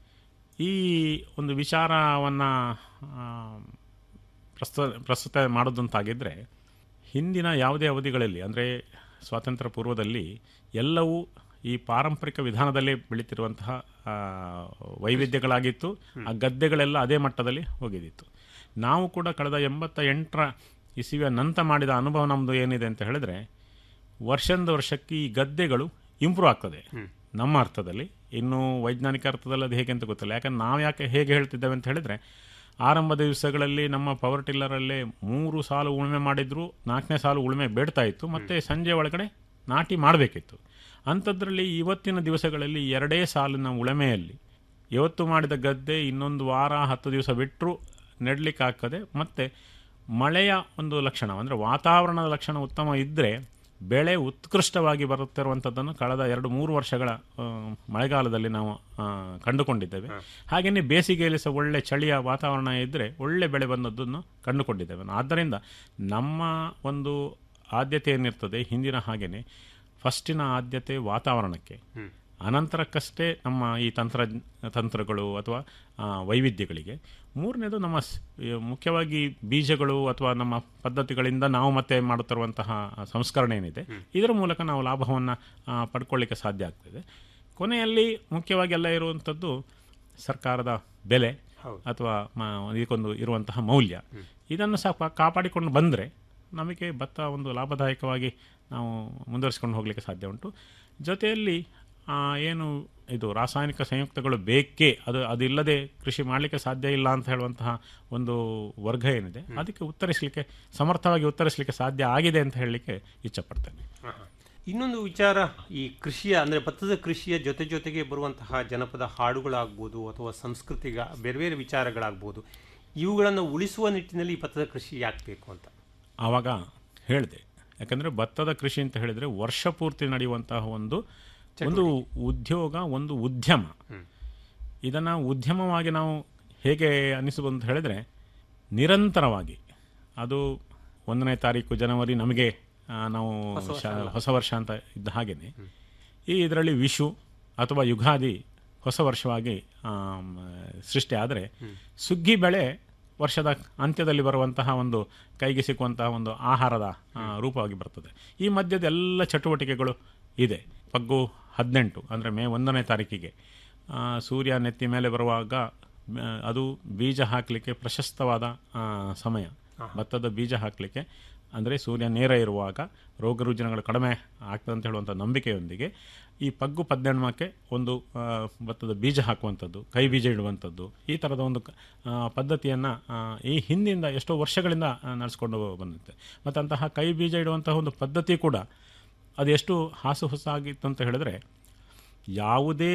ಈ ಒಂದು ವಿಚಾರವನ್ನು ಪ್ರಸ್ತುತ ಪ್ರಸ್ತುತ ಮಾಡೋದಂತಾಗಿದ್ದರೆ ಹಿಂದಿನ ಯಾವುದೇ ಅವಧಿಗಳಲ್ಲಿ ಅಂದರೆ ಸ್ವಾತಂತ್ರ್ಯ ಪೂರ್ವದಲ್ಲಿ ಎಲ್ಲವೂ ಈ ಪಾರಂಪರಿಕ ವಿಧಾನದಲ್ಲೇ ಬೆಳೀತಿರುವಂತಹ ಆ, ವೈವಿಧ್ಯಗಳಾಗಿತ್ತು ಆ ಗದ್ದೆಗಳೆಲ್ಲ ಅದೇ ಮಟ್ಟದಲ್ಲಿ ಹೋಗಿದ್ದಿತ್ತು ನಾವು ಕೂಡ ಕಳೆದ ಎಂಬತ್ತ ಎಂಟರ ಇಸುವಿಯ ನಂತರ ಮಾಡಿದ ಅನುಭವ ನಮ್ಮದು ಏನಿದೆ ಅಂತ ಹೇಳಿದ್ರೆ ವರ್ಷದಿಂದ ವರ್ಷಕ್ಕೆ ಈ ಗದ್ದೆಗಳು ಇಂಪ್ರೂವ್ ಆಗ್ತದೆ ನಮ್ಮ ಅರ್ಥದಲ್ಲಿ ಇನ್ನು ವೈಜ್ಞಾನಿಕ ಅರ್ಥದಲ್ಲಿ ಅದು ಹೇಗೆ ಅಂತ ಗೊತ್ತಿಲ್ಲ ಯಾಕಂದ್ರೆ ನಾವು ಯಾಕೆ ಹೇಗೆ ಹೇಳ್ತಿದ್ದೇವೆ ಅಂತ ಹೇಳಿದ್ರೆ ಆರಂಭದ ದಿವಸಗಳಲ್ಲಿ ನಮ್ಮ ಪವರ್ ಟಿಲ್ಲರಲ್ಲೇ ಮೂರು ಸಾಲು ಉಳುಮೆ ಮಾಡಿದ್ರು ನಾಲ್ಕನೇ ಸಾಲು ಉಳುಮೆ ಬೇಡ್ತಾ ಇತ್ತು ಮತ್ತೆ ಸಂಜೆ ಒಳಗಡೆ ನಾಟಿ ಮಾಡಬೇಕಿತ್ತು ಅಂಥದ್ರಲ್ಲಿ ಇವತ್ತಿನ ದಿವಸಗಳಲ್ಲಿ ಎರಡೇ ಸಾಲಿನ ಉಳುಮೆಯಲ್ಲಿ ಇವತ್ತು ಮಾಡಿದ ಗದ್ದೆ ಇನ್ನೊಂದು ವಾರ ಹತ್ತು ದಿವಸ ಬಿಟ್ಟರು ನೆಡ್ಲಿಕ್ಕೆ ಆಗ್ತದೆ ಮತ್ತು ಮಳೆಯ ಒಂದು ಲಕ್ಷಣ ಅಂದರೆ ವಾತಾವರಣದ ಲಕ್ಷಣ ಉತ್ತಮ ಇದ್ದರೆ ಬೆಳೆ ಉತ್ಕೃಷ್ಟವಾಗಿ ಬರುತ್ತಿರುವಂಥದ್ದನ್ನು ಕಳೆದ ಎರಡು ಮೂರು ವರ್ಷಗಳ ಆ, ಮಳೆಗಾಲದಲ್ಲಿ ನಾವು ಆ, ಕಂಡುಕೊಂಡಿದ್ದೇವೆ ಹಾಗೆಯೇ ಬೇಸಿಗೆಯಲ್ಲಿ ಸಹ ಒಳ್ಳೆ ಚಳಿಯ ವಾತಾವರಣ ಇದ್ದರೆ ಒಳ್ಳೆ ಬೆಳೆ ಬಂದದ್ದನ್ನು ಕಂಡುಕೊಂಡಿದ್ದೇವೆ ಆದ್ದರಿಂದ ನಮ್ಮ ಒಂದು ಆದ್ಯತೆ ಏನಿರ್ತದೆ ಹಿಂದಿನ ಹಾಗೆಯೇ ಫಸ್ಟಿನ ಆದ್ಯತೆ ವಾತಾವರಣಕ್ಕೆ ಅನಂತರಕ್ಕಷ್ಟೇ ನಮ್ಮ ಈ ತಂತ್ರ ತಂತ್ರಗಳು ಅಥವಾ ಆ, ವೈವಿಧ್ಯಗಳಿಗೆ ಮೂರನೇದು ನಮ್ಮ ಸ್- ಈ ಮುಖ್ಯವಾಗಿ ಬೀಜಗಳು ಅಥವಾ ನಮ್ಮ ಪದ್ಧತಿಗಳಿಂದ ನಾವು ಮತ್ತೆ ಮಾಡುತ್ತಿರುವಂತಹ ಸಂಸ್ಕರಣೆ ಏನಿದೆ ಇದರ ಮೂಲಕ ನಾವು ಲಾಭವನ್ನು ಪಡ್ಕೊಳ್ಳಿಕ್ಕೆ ಸಾಧ್ಯ ಆಗ್ತದೆ ಕೊನೆಯಲ್ಲಿ ಮುಖ್ಯವಾಗಿ ಎಲ್ಲ ಇರುವಂಥದ್ದು ಸರ್ಕಾರದ ಬೆಲೆ ಅಥವಾ ಮ- ಇದಕ್ಕೊಂದು ಇರುವಂತಹ ಮೌಲ್ಯ ಇದನ್ನು ಸಹ ಪಾ- ಕಾಪಾಡಿಕೊಂಡು ಬಂದರೆ ನಮಗೆ ಭತ್ತ ಒಂದು ಲಾಭದಾಯಕವಾಗಿ ನಾವು ಮುಂದುವರಿಸಿಕೊಂಡು ಹೋಗಲಿಕ್ಕೆ ಸಾಧ್ಯ ಉಂಟು ಜೊತೆಯಲ್ಲಿ ಆ, ಏನು ಇದು ರಾಸಾಯನಿಕ ಸಂಯುಕ್ತಗಳು ಬೇಕೇ ಅದು ಅದಿಲ್ಲದೆ ಕೃಷಿ ಮಾಡಲಿಕ್ಕೆ ಸಾಧ್ಯ ಇಲ್ಲ ಅಂತ ಹೇಳುವಂತಹ ಒಂದು ವರ್ಗ ಏನಿದೆ ಅದಕ್ಕೆ ಉತ್ತರಿಸಲಿಕ್ಕೆ ಸಮರ್ಥವಾಗಿ ಉತ್ತರಿಸಲಿಕ್ಕೆ ಸಾಧ್ಯ ಆಗಿದೆ ಅಂತ ಹೇಳಲಿಕ್ಕೆ ಇಚ್ಛಪಡ್ತೇನೆ ಇನ್ನೊಂದು ವಿಚಾರ ಈ ಕೃಷಿಯ ಅಂದರೆ ಭತ್ತದ ಕೃಷಿಯ ಜೊತೆ ಜೊತೆಗೆ ಬರುವಂತಹ ಜನಪದ ಹಾಡುಗಳಾಗ್ಬೋದು ಅಥವಾ ಸಂಸ್ಕೃತಿಗ ಬೇರೆ ಬೇರೆ ವಿಚಾರಗಳಾಗ್ಬೋದು ಇವುಗಳನ್ನು ಉಳಿಸುವ ನಿಟ್ಟಿನಲ್ಲಿ ಈ ಭತ್ತದ ಕೃಷಿ ಯಾಕೆ ಬೇಕು ಅಂತ ಆವಾಗ ಹೇಳಿದೆ ಯಾಕಂದರೆ ಭತ್ತದ ಕೃಷಿ ಅಂತ ಹೇಳಿದರೆ ವರ್ಷ ಪೂರ್ತಿ ನಡೆಯುವಂತಹ ಒಂದು ಒಂದು ಉದ್ಯೋಗ ಒಂದು ಉದ್ಯಮ ಇದನ್ನು ಉದ್ಯಮವಾಗಿ ನಾವು ಹೇಗೆ ಅನ್ನಿಸಬಹುದು ಅಂತ ಹೇಳಿದರೆ ನಿರಂತರವಾಗಿ ಅದು ಒಂದನೇ ತಾರೀಕು ಜನವರಿ ನಮಗೆ ಆ, ನಾವು ಶಾ- ಹೊಸ ವರ್ಷ ಅಂತ ಇದ್ದ ಹಾಗೆಯೇ ಈ ಇದರಲ್ಲಿ ವಿಶು ಅಥವಾ ಯುಗಾದಿ ಹೊಸ ವರ್ಷವಾಗಿ ಆಮ್, ಸೃಷ್ಟಿ ಆದರೆ ಸುಗ್ಗಿ ಬೆಳೆ ವರ್ಷದ ಅಂತ್ಯದಲ್ಲಿ ಬರುವಂತಹ ಒಂದು ಕೈಗೆ ಸಿಕ್ಕುವಂತಹ ಒಂದು ಆಹಾರದ ಆ, ರೂಪವಾಗಿ ಬರ್ತದೆ ಈ ಮಧ್ಯದ ಎಲ್ಲ ಚಟುವಟಿಕೆಗಳು ಇದೆ ಪಗ್ಗು ಹದಿನೆಂಟು ಅಂದರೆ ಮೇ ಒಂದನೇ ತಾರೀಕಿಗೆ ಆ, ಸೂರ್ಯ ನೆತ್ತಿ ಮೇಲೆ ಬರುವಾಗ ಆ, ಅದು ಬೀಜ ಹಾಕಲಿಕ್ಕೆ ಪ್ರಶಸ್ತವಾದ ಆ, ಸಮಯ ಭತ್ತದ ಬೀಜ ಹಾಕಲಿಕ್ಕೆ ಅಂದರೆ ಸೂರ್ಯ ನೇರ ಇರುವಾಗ ರೋಗ ರುಜಿನಗಳು ಕಡಿಮೆ ಆಗ್ತದೆ ಅಂತ ಹೇಳುವಂಥ ನಂಬಿಕೆಯೊಂದಿಗೆ ಈ ಪಗ್ಗು ಪದ್ದೆಣ್ಮಕ್ಕೆ ಒಂದು ಆ, ಭತ್ತದ ಬೀಜ ಹಾಕುವಂಥದ್ದು ಕೈ ಬೀಜ ಇಡುವಂಥದ್ದು ಈ ಥರದ ಒಂದು ಪದ್ಧತಿಯನ್ನು ಈ ಹಿಂದಿಂದ ಎಷ್ಟೋ ವರ್ಷಗಳಿಂದ ಆ, ನಡೆಸ್ಕೊಂಡು ಬಂದಿದೆ ಮತ್ತು ಅಂತಹ ಕೈ ಬೀಜ ಇಡುವಂತಹ ಒಂದು ಪದ್ಧತಿ ಕೂಡ ಅದು ಎಷ್ಟು ಹಾಸು ಹೊಸಾಗಿತ್ತು ಅಂತ ಹೇಳಿದ್ರೆ ಯಾವುದೇ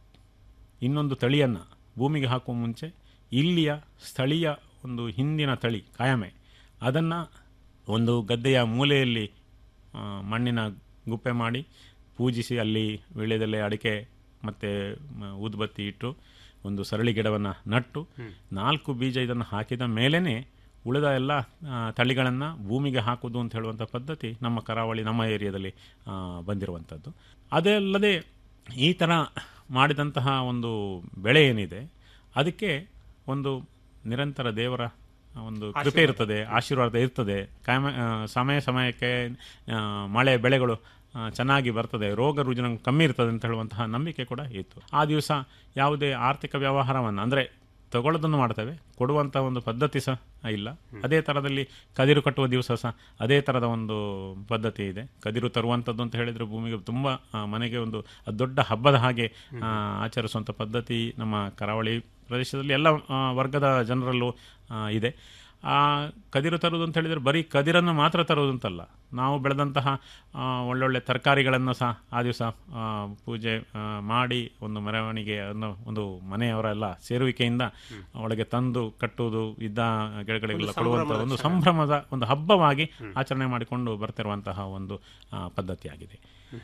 ಇನ್ನೊಂದು ತಳಿಯನ್ನು ಭೂಮಿಗೆ ಹಾಕುವ ಮುಂಚೆ ಇಲ್ಲಿಯ ಸ್ಥಳೀಯ ಒಂದು ಹಿಂದಿನ ತಳಿ ಕಾಯಮೆ ಅದನ್ನು ಒಂದು ಗದ್ದೆಯ ಮೂಲೆಯಲ್ಲಿ ಆ, ಮಣ್ಣಿನ ಗುಪ್ಪೆ ಮಾಡಿ ಪೂಜಿಸಿ ಅಲ್ಲಿ ವೀಳ್ಯದೆಲೆ ಅಡಿಕೆ ಮತ್ತು ಊದುಬತ್ತಿ ಇಟ್ಟು ಒಂದು ಸರಳಿ ಗಿಡವನ್ನು ನಟ್ಟು ನಾಲ್ಕು ಬೀಜ ಇದನ್ನು ಹಾಕಿದ ಮೇಲೇ ಉಳಿದ ಎಲ್ಲ ತಳಿಗಳನ್ನು ಭೂಮಿಗೆ ಹಾಕುವುದು ಅಂತ ಹೇಳುವಂಥ ಪದ್ಧತಿ ನಮ್ಮ ಕರಾವಳಿ ನಮ್ಮ ಏರಿಯಾದಲ್ಲಿ ಆ, ಬಂದಿರುವಂಥದ್ದು ಅದೇ ಅಲ್ಲದೆ ಈ ಥರ ಮಾಡಿದಂತಹ ಒಂದು ಬೆಳೆ ಏನಿದೆ ಅದಕ್ಕೆ ಒಂದು ನಿರಂತರ ದೇವರ ಒಂದು ಕೃಪೆ ಇರ್ತದೆ ಆಶೀರ್ವಾದ ಇರ್ತದೆ ಕಾಮ ಆ, ಸಮಯ ಸಮಯಕ್ಕೆ ಆ, ಮಳೆ ಬೆಳೆಗಳು ಆ, ಚೆನ್ನಾಗಿ ಬರ್ತದೆ ರೋಗ ರುಜಿನ ಕಮ್ಮಿ ಇರ್ತದೆ ಅಂತ ಹೇಳುವಂತಹ ನಂಬಿಕೆ ಕೂಡ ಇತ್ತು ಆ ದಿವಸ ಯಾವುದೇ ಆರ್ಥಿಕ ವ್ಯವಹಾರವನ್ನು ಅಂದರೆ ತಗೊಳ್ಳೋದನ್ನು ಮಾಡ್ತೇವೆ ಕೊಡುವಂಥ ಒಂದು ಪದ್ಧತಿ ಸಹ ಇಲ್ಲ ಅದೇ ಥರದಲ್ಲಿ ಕದಿರು ಕಟ್ಟುವ ದಿವಸ ಸಹ ಅದೇ ಥರದ ಒಂದು ಪದ್ಧತಿ ಇದೆ ಕದಿರು ತರುವಂಥದ್ದು ಅಂತ ಹೇಳಿದರೆ ಭೂಮಿಗೆ ತುಂಬ ಆ, ಮನೆಗೆ ಒಂದು ಅದು ದೊಡ್ಡ ಹಬ್ಬದ ಹಾಗೆ ಆ, ಆಚರಿಸುವಂಥ ಪದ್ಧತಿ ನಮ್ಮ ಕರಾವಳಿ ಪ್ರದೇಶದಲ್ಲಿ ಎಲ್ಲ ಆ, ವರ್ಗದ ಜನರಲ್ಲೂ ಆ, ಇದೆ ಆ ಕದಿರು ತರುವುದು ಅಂತ ಹೇಳಿದರೆ ಬರೀ ಕದಿರನ್ನು ಮಾತ್ರ ತರುವುದು ಅಂತಲ್ಲ ನಾವು ಬೆಳೆದಂತಹ ಆ, ಒಳ್ಳೊಳ್ಳೆ ತರಕಾರಿಗಳನ್ನು ಸಹ ಆ ದಿವಸ ಆ, ಪೂಜೆ ಆ, ಮಾಡಿ ಒಂದು ಮೆರವಣಿಗೆ ಅನ್ನೋ ಒಂದು ಮನೆಯವರೆಲ್ಲ ಸೇರುವಿಕೆಯಿಂದ ಒಳಗೆ ತಂದು ಕಟ್ಟುವುದು ಇದ್ದ ಗಿಡಗಳಿಗೆಲ್ಲ ಕೊಡುವಂಥ ಒಂದು ಸಂಭ್ರಮದ ಒಂದು ಹಬ್ಬವಾಗಿ ಆಚರಣೆ ಮಾಡಿಕೊಂಡು ಬರ್ತಿರುವಂತಹ ಒಂದು ಆ, ಪದ್ಧತಿಯಾಗಿದೆ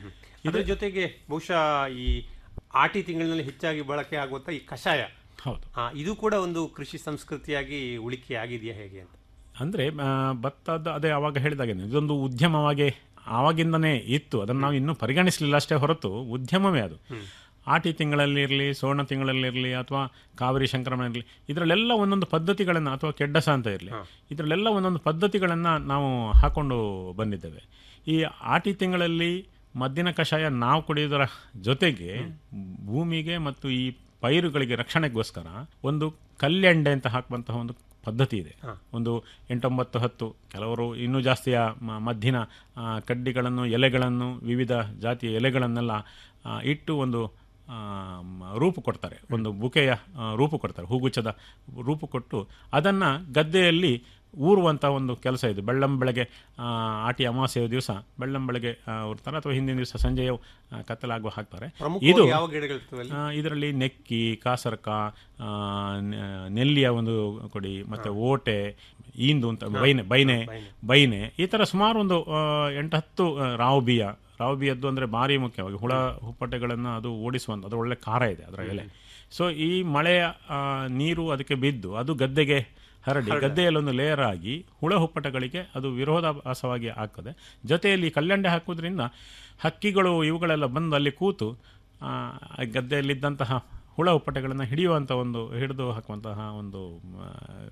ಇದರ ಜೊತೆಗೆ ಬಹುಶಃ ಈ ಆಟಿ ತಿಂಗಳಿನಲ್ಲಿ ಹೆಚ್ಚಾಗಿ ಬಳಕೆ ಆಗುವಂತ ಈ ಕಷಾಯ ಹೌದು ಆ, ಇದು ಕೂಡ ಒಂದು ಕೃಷಿ ಸಂಸ್ಕೃತಿಯಾಗಿ ಉಳಿಕೆ ಆಗಿದೆಯಾ ಹೇಗೆ ಅಂತ ಅಂದರೆ ಭತ್ತದ ಅದೇ ಆವಾಗ ಹೇಳಿದಾಗೆ ಇದೊಂದು ಉದ್ಯಮವಾಗಿ ಆವಾಗಿಂದನೇ ಇತ್ತು ಅದನ್ನು ನಾವು ಇನ್ನೂ ಪರಿಗಣಿಸಲಿಲ್ಲ ಅಷ್ಟೇ ಹೊರತು ಉದ್ಯಮವೇ ಅದು ಆಟಿ ತಿಂಗಳಲ್ಲಿ ಇರಲಿ ಸೋಣ ತಿಂಗಳಲ್ಲಿರಲಿ ಅಥವಾ ಕಾವೇರಿ ಸಂಕ್ರಮಣ ಇರಲಿ ಇದರಲ್ಲೆಲ್ಲ ಒಂದೊಂದು ಪದ್ಧತಿಗಳನ್ನು ಅಥವಾ ಕೆಡ್ಡಸ ಅಂತ ಇರಲಿ ಇದರಲ್ಲೆಲ್ಲ ಒಂದೊಂದು ಪದ್ಧತಿಗಳನ್ನು ನಾವು ಹಾಕೊಂಡು ಬಂದಿದ್ದೇವೆ ಈ ಆಟಿ ತಿಂಗಳಲ್ಲಿ ಮದ್ದಿನ ಕಷಾಯ ನಾವು ಕುಡಿಯೋದರ ಜೊತೆಗೆ ಭೂಮಿಗೆ ಮತ್ತು ಈ ಪೈರುಗಳಿಗೆ ರಕ್ಷಣೆಗೋಸ್ಕರ ಒಂದು ಕಲ್ಲೆಂಡೆ ಅಂತ ಹಾಕುವಂತಹ ಒಂದು ಪದ್ಧತಿ ಇದೆ ಒಂದು ಎಂಟೊಂಬತ್ತು ಹತ್ತು ಕೆಲವರು ಇನ್ನೂ ಜಾಸ್ತಿಯ ಮ- ಮದ್ದಿನ ಆ, ಕಡ್ಡಿಗಳನ್ನು ಎಲೆಗಳನ್ನು ವಿವಿಧ ಜಾತಿಯ ಎಲೆಗಳನ್ನೆಲ್ಲ ಆ, ಇಟ್ಟು ಒಂದು ಆ, ಮ- ರೂಪು ಕೊಡ್ತಾರೆ ಒಂದು ಬುಕೆಯ ಆ, ರೂಪು ಕೊಡ್ತಾರೆ ಹೂಗುಚ್ಛದ ರೂಪು ಕೊಟ್ಟು ಅದನ್ನು ಗದ್ದೆಯಲ್ಲಿ ಊರುವಂಥ ಒಂದು ಕೆಲಸ ಇದು ಬೆಳ್ಳಂ ಬೆಳಗ್ಗೆ ಆ, ಆಟಿ ಅಮಾವಾಸ್ಯೆಯ ದಿವಸ ಬೆಳ್ಳಂ ಬೆಳಗ್ಗೆ ಆ, ಊರ್ತಾರೆ ಅಥವಾ ಹಿಂದಿನ ದಿವಸ ಸಂಜೆಯು ಆ, ಕತ್ತಲಾಗುವ ಹಾಕ್ತಾರೆ ಇದು ಪ್ರಮುಖವಾಗಿ ಯಾವ ಗಿಡಗಳಿರ್ತವೆ ಅಲ್ಲಿ? ಆ, ಇದರಲ್ಲಿ ನೆಕ್ಕಿ ಕಾಸರ್ಕ ಆ, ನೆ- ನೆಲ್ಲಿಯ ಒಂದು ಕೊಡಿ ಮತ್ತೆ ಓಟೆ ಈಂದು ಅಂತ ಬೈನೆ ಬೈನೆ ಬೈನೆ ಈ ಥರ ಸುಮಾರು ಒಂದು ಆ, ಎಂಟು ಹತ್ತು ಆ, ರಾವ್ ಬಿಯ ರಾವ್ ಬಿಯದ್ದು ಅಂದರೆ ಭಾರಿ ಮುಖ್ಯವಾಗಿ ಹುಳ ಹುಪ್ಪಟೆಗಳನ್ನು ಅದು ಓಡಿಸುವಂಥ ಅದು ಒಳ್ಳೆ ಖಾರ ಇದೆ ಅದರ ಎಲೆ ಸೊ ಈ ಮಳೆಯ ಆ, ನೀರು ಅದಕ್ಕೆ ಬಿದ್ದು ಅದು ಗದ್ದೆಗೆ ಹರಡಿ ಗದ್ದೆಯಲ್ಲಿ ಒಂದು ಲೇಯರ್ ಆಗಿ ಹುಳ ಹುಪ್ಪಟಗಳಿಗೆ ಅದು ವಿರೋಧಾಭಾಸವಾಗಿ ಆಗ್ತದೆ ಜೊತೆಯಲ್ಲಿ ಕಲ್ಲಂಡೆ ಹಾಕುವುದರಿಂದ ಹಕ್ಕಿಗಳು ಇವುಗಳೆಲ್ಲ ಬಂದು ಅಲ್ಲಿ ಕೂತು ಆ, ಆ ಗದ್ದೆಯಲ್ಲಿದ್ದಂತಹ ಹುಳ ಹುಪ್ಪಟೆಗಳನ್ನು ಹಿಡಿಯುವಂಥ ಒಂದು ಹಿಡಿದು ಹಾಕುವಂತಹ ಒಂದು ಆ,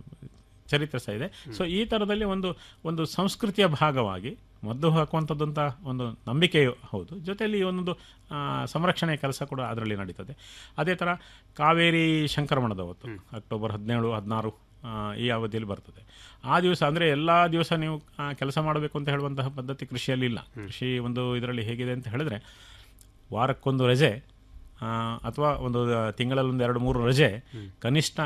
ಚರಿತ್ರೆ ಸಹ ಇದೆ ಸೊ ಈ ಥರದಲ್ಲಿ ಒಂದು ಒಂದು ಸಂಸ್ಕೃತಿಯ ಭಾಗವಾಗಿ ಮದ್ದು ಹಾಕುವಂಥದ್ದಂಥ ಒಂದು ನಂಬಿಕೆಯೂ ಹೌದು ಜೊತೆಯಲ್ಲಿ ಈ ಒಂದೊಂದು ಆ, ಸಂರಕ್ಷಣೆಯ ಕೆಲಸ ಕೂಡ ಅದರಲ್ಲಿ ನಡೀತದೆ ಅದೇ ಥರ ಕಾವೇರಿ ಸಂಕ್ರಮಣದ ಹೊತ್ತು ಅಕ್ಟೋಬರ್ ಹದಿನೇಳು ಹದಿನಾರು ಆ, ಈ ಅವಧಿಯಲ್ಲಿ ಬರ್ತದೆ ಆ ದಿವಸ ಅಂದರೆ ಎಲ್ಲ ದಿವಸ ನೀವು ಕೆಲಸ ಮಾಡಬೇಕು ಅಂತ ಹೇಳುವಂತಹ ಪದ್ಧತಿ ಕೃಷಿಯಲ್ಲಿ ಇಲ್ಲ ಕೃಷಿ ಒಂದು ಇದರಲ್ಲಿ ಹೇಗಿದೆ ಅಂತ ಹೇಳಿದ್ರೆ ವಾರಕ್ಕೊಂದು ರಜೆ ಆ, ಅಥವಾ ಒಂದು ತಿಂಗಳಲ್ಲಿ ಒಂದು ಎರಡು ಮೂರು ರಜೆ ಕನಿಷ್ಠ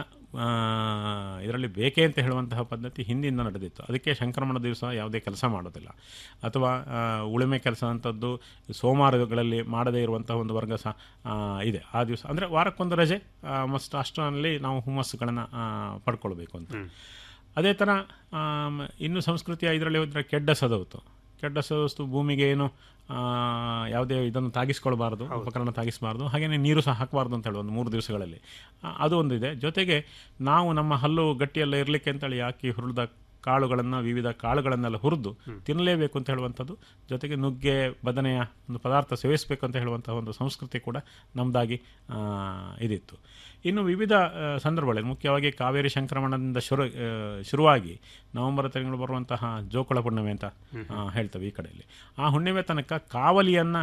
ಇದರಲ್ಲಿ ಬೇಕೇ ಅಂತ ಹೇಳುವಂತಹ ಪದ್ಧತಿ ಹಿಂದಿಂದ ನಡೆದಿತ್ತು ಅದಕ್ಕೆ ಸಂಕ್ರಮಣ ದಿವಸ ಯಾವುದೇ ಕೆಲಸ ಮಾಡೋದಿಲ್ಲ ಅಥವಾ ಆ, ಉಳುಮೆ ಕೆಲಸ ಅಂಥದ್ದು ಸೋಮವಾರಗಳಲ್ಲಿ ಮಾಡದೇ ಇರುವಂತಹ ಒಂದು ವರ್ಗ ಸಹ ಆ, ಇದೆ ಆ ದಿವಸ ಅಂದರೆ ವಾರಕ್ಕೊಂದು ರಜೆ ಮಸ್ಟ್ ಅಷ್ಟರಲ್ಲಿ ನಾವು ಹುಮ್ಮಸ್ಸುಗಳನ್ನು ಪಡ್ಕೊಳ್ಬೇಕು ಅಂತ ಅದೇ ಥರ ಆಮ್, ಇನ್ನು ಸಂಸ್ಕೃತಿಯ ಇದರಲ್ಲಿ ಹೋದರೆ ಕೆಡ್ಡ ಸದವತ್ತು ಕೆಡ್ಡ ಸದವಸ್ತು ಭೂಮಿಗೆ ಏನು ಆ, ಯಾವುದೇ ಇದನ್ನು ತಾಗಿಸ್ಕೊಳ್ಬಾರ್ದು ಉಪಕರಣ ತಾಗಿಸಬಾರ್ದು ಹಾಗೆಯೇ ನೀರು ಸಹ ಹಾಕಬಾರ್ದು ಅಂತ ಹೇಳಿ ಒಂದು ಮೂರು ದಿವಸಗಳಲ್ಲಿ ಆ, ಅದು ಒಂದಿದೆ ಜೊತೆಗೆ ನಾವು ನಮ್ಮ ಹಲ್ಲು ಗಟ್ಟಿಯೆಲ್ಲ ಇರಲಿಕ್ಕೆ ಅಂತೇಳಿ ಹಾಕಿ ಹುರಿದ ಕಾಳುಗಳನ್ನು ವಿವಿಧ ಕಾಳುಗಳನ್ನೆಲ್ಲ ಹುರಿದು ತಿನ್ನಲೇಬೇಕು ಅಂತ ಹೇಳುವಂಥದ್ದು ಜೊತೆಗೆ ನುಗ್ಗೆ ಬದನೆಯ ಒಂದು ಪದಾರ್ಥ ಸೇವಿಸಬೇಕು ಅಂತ ಹೇಳುವಂತಹ ಒಂದು ಸಂಸ್ಕೃತಿ ಕೂಡ ನಮ್ಮದಾಗಿ ಇದಿತ್ತು ಇನ್ನು ವಿವಿಧ ಆ, ಸಂದರ್ಭಗಳಲ್ಲಿ ಮುಖ್ಯವಾಗಿ ಕಾವೇರಿ ಸಂಕ್ರಮಣದಿಂದ ಶುರು ಆ, ಶುರುವಾಗಿ ನವೆಂಬರ್ ತಿಂಗಳು ಬರುವಂತಹ ಜೋಕುಳ ಹುಣ್ಣಿಮೆ ಅಂತ ಆ, ಹೇಳ್ತೇವೆ ಈ ಕಡೆಯಲ್ಲಿ ಆ ಹುಣ್ಣಿಮೆ ತನಕ ಕಾವಲಿಯನ್ನು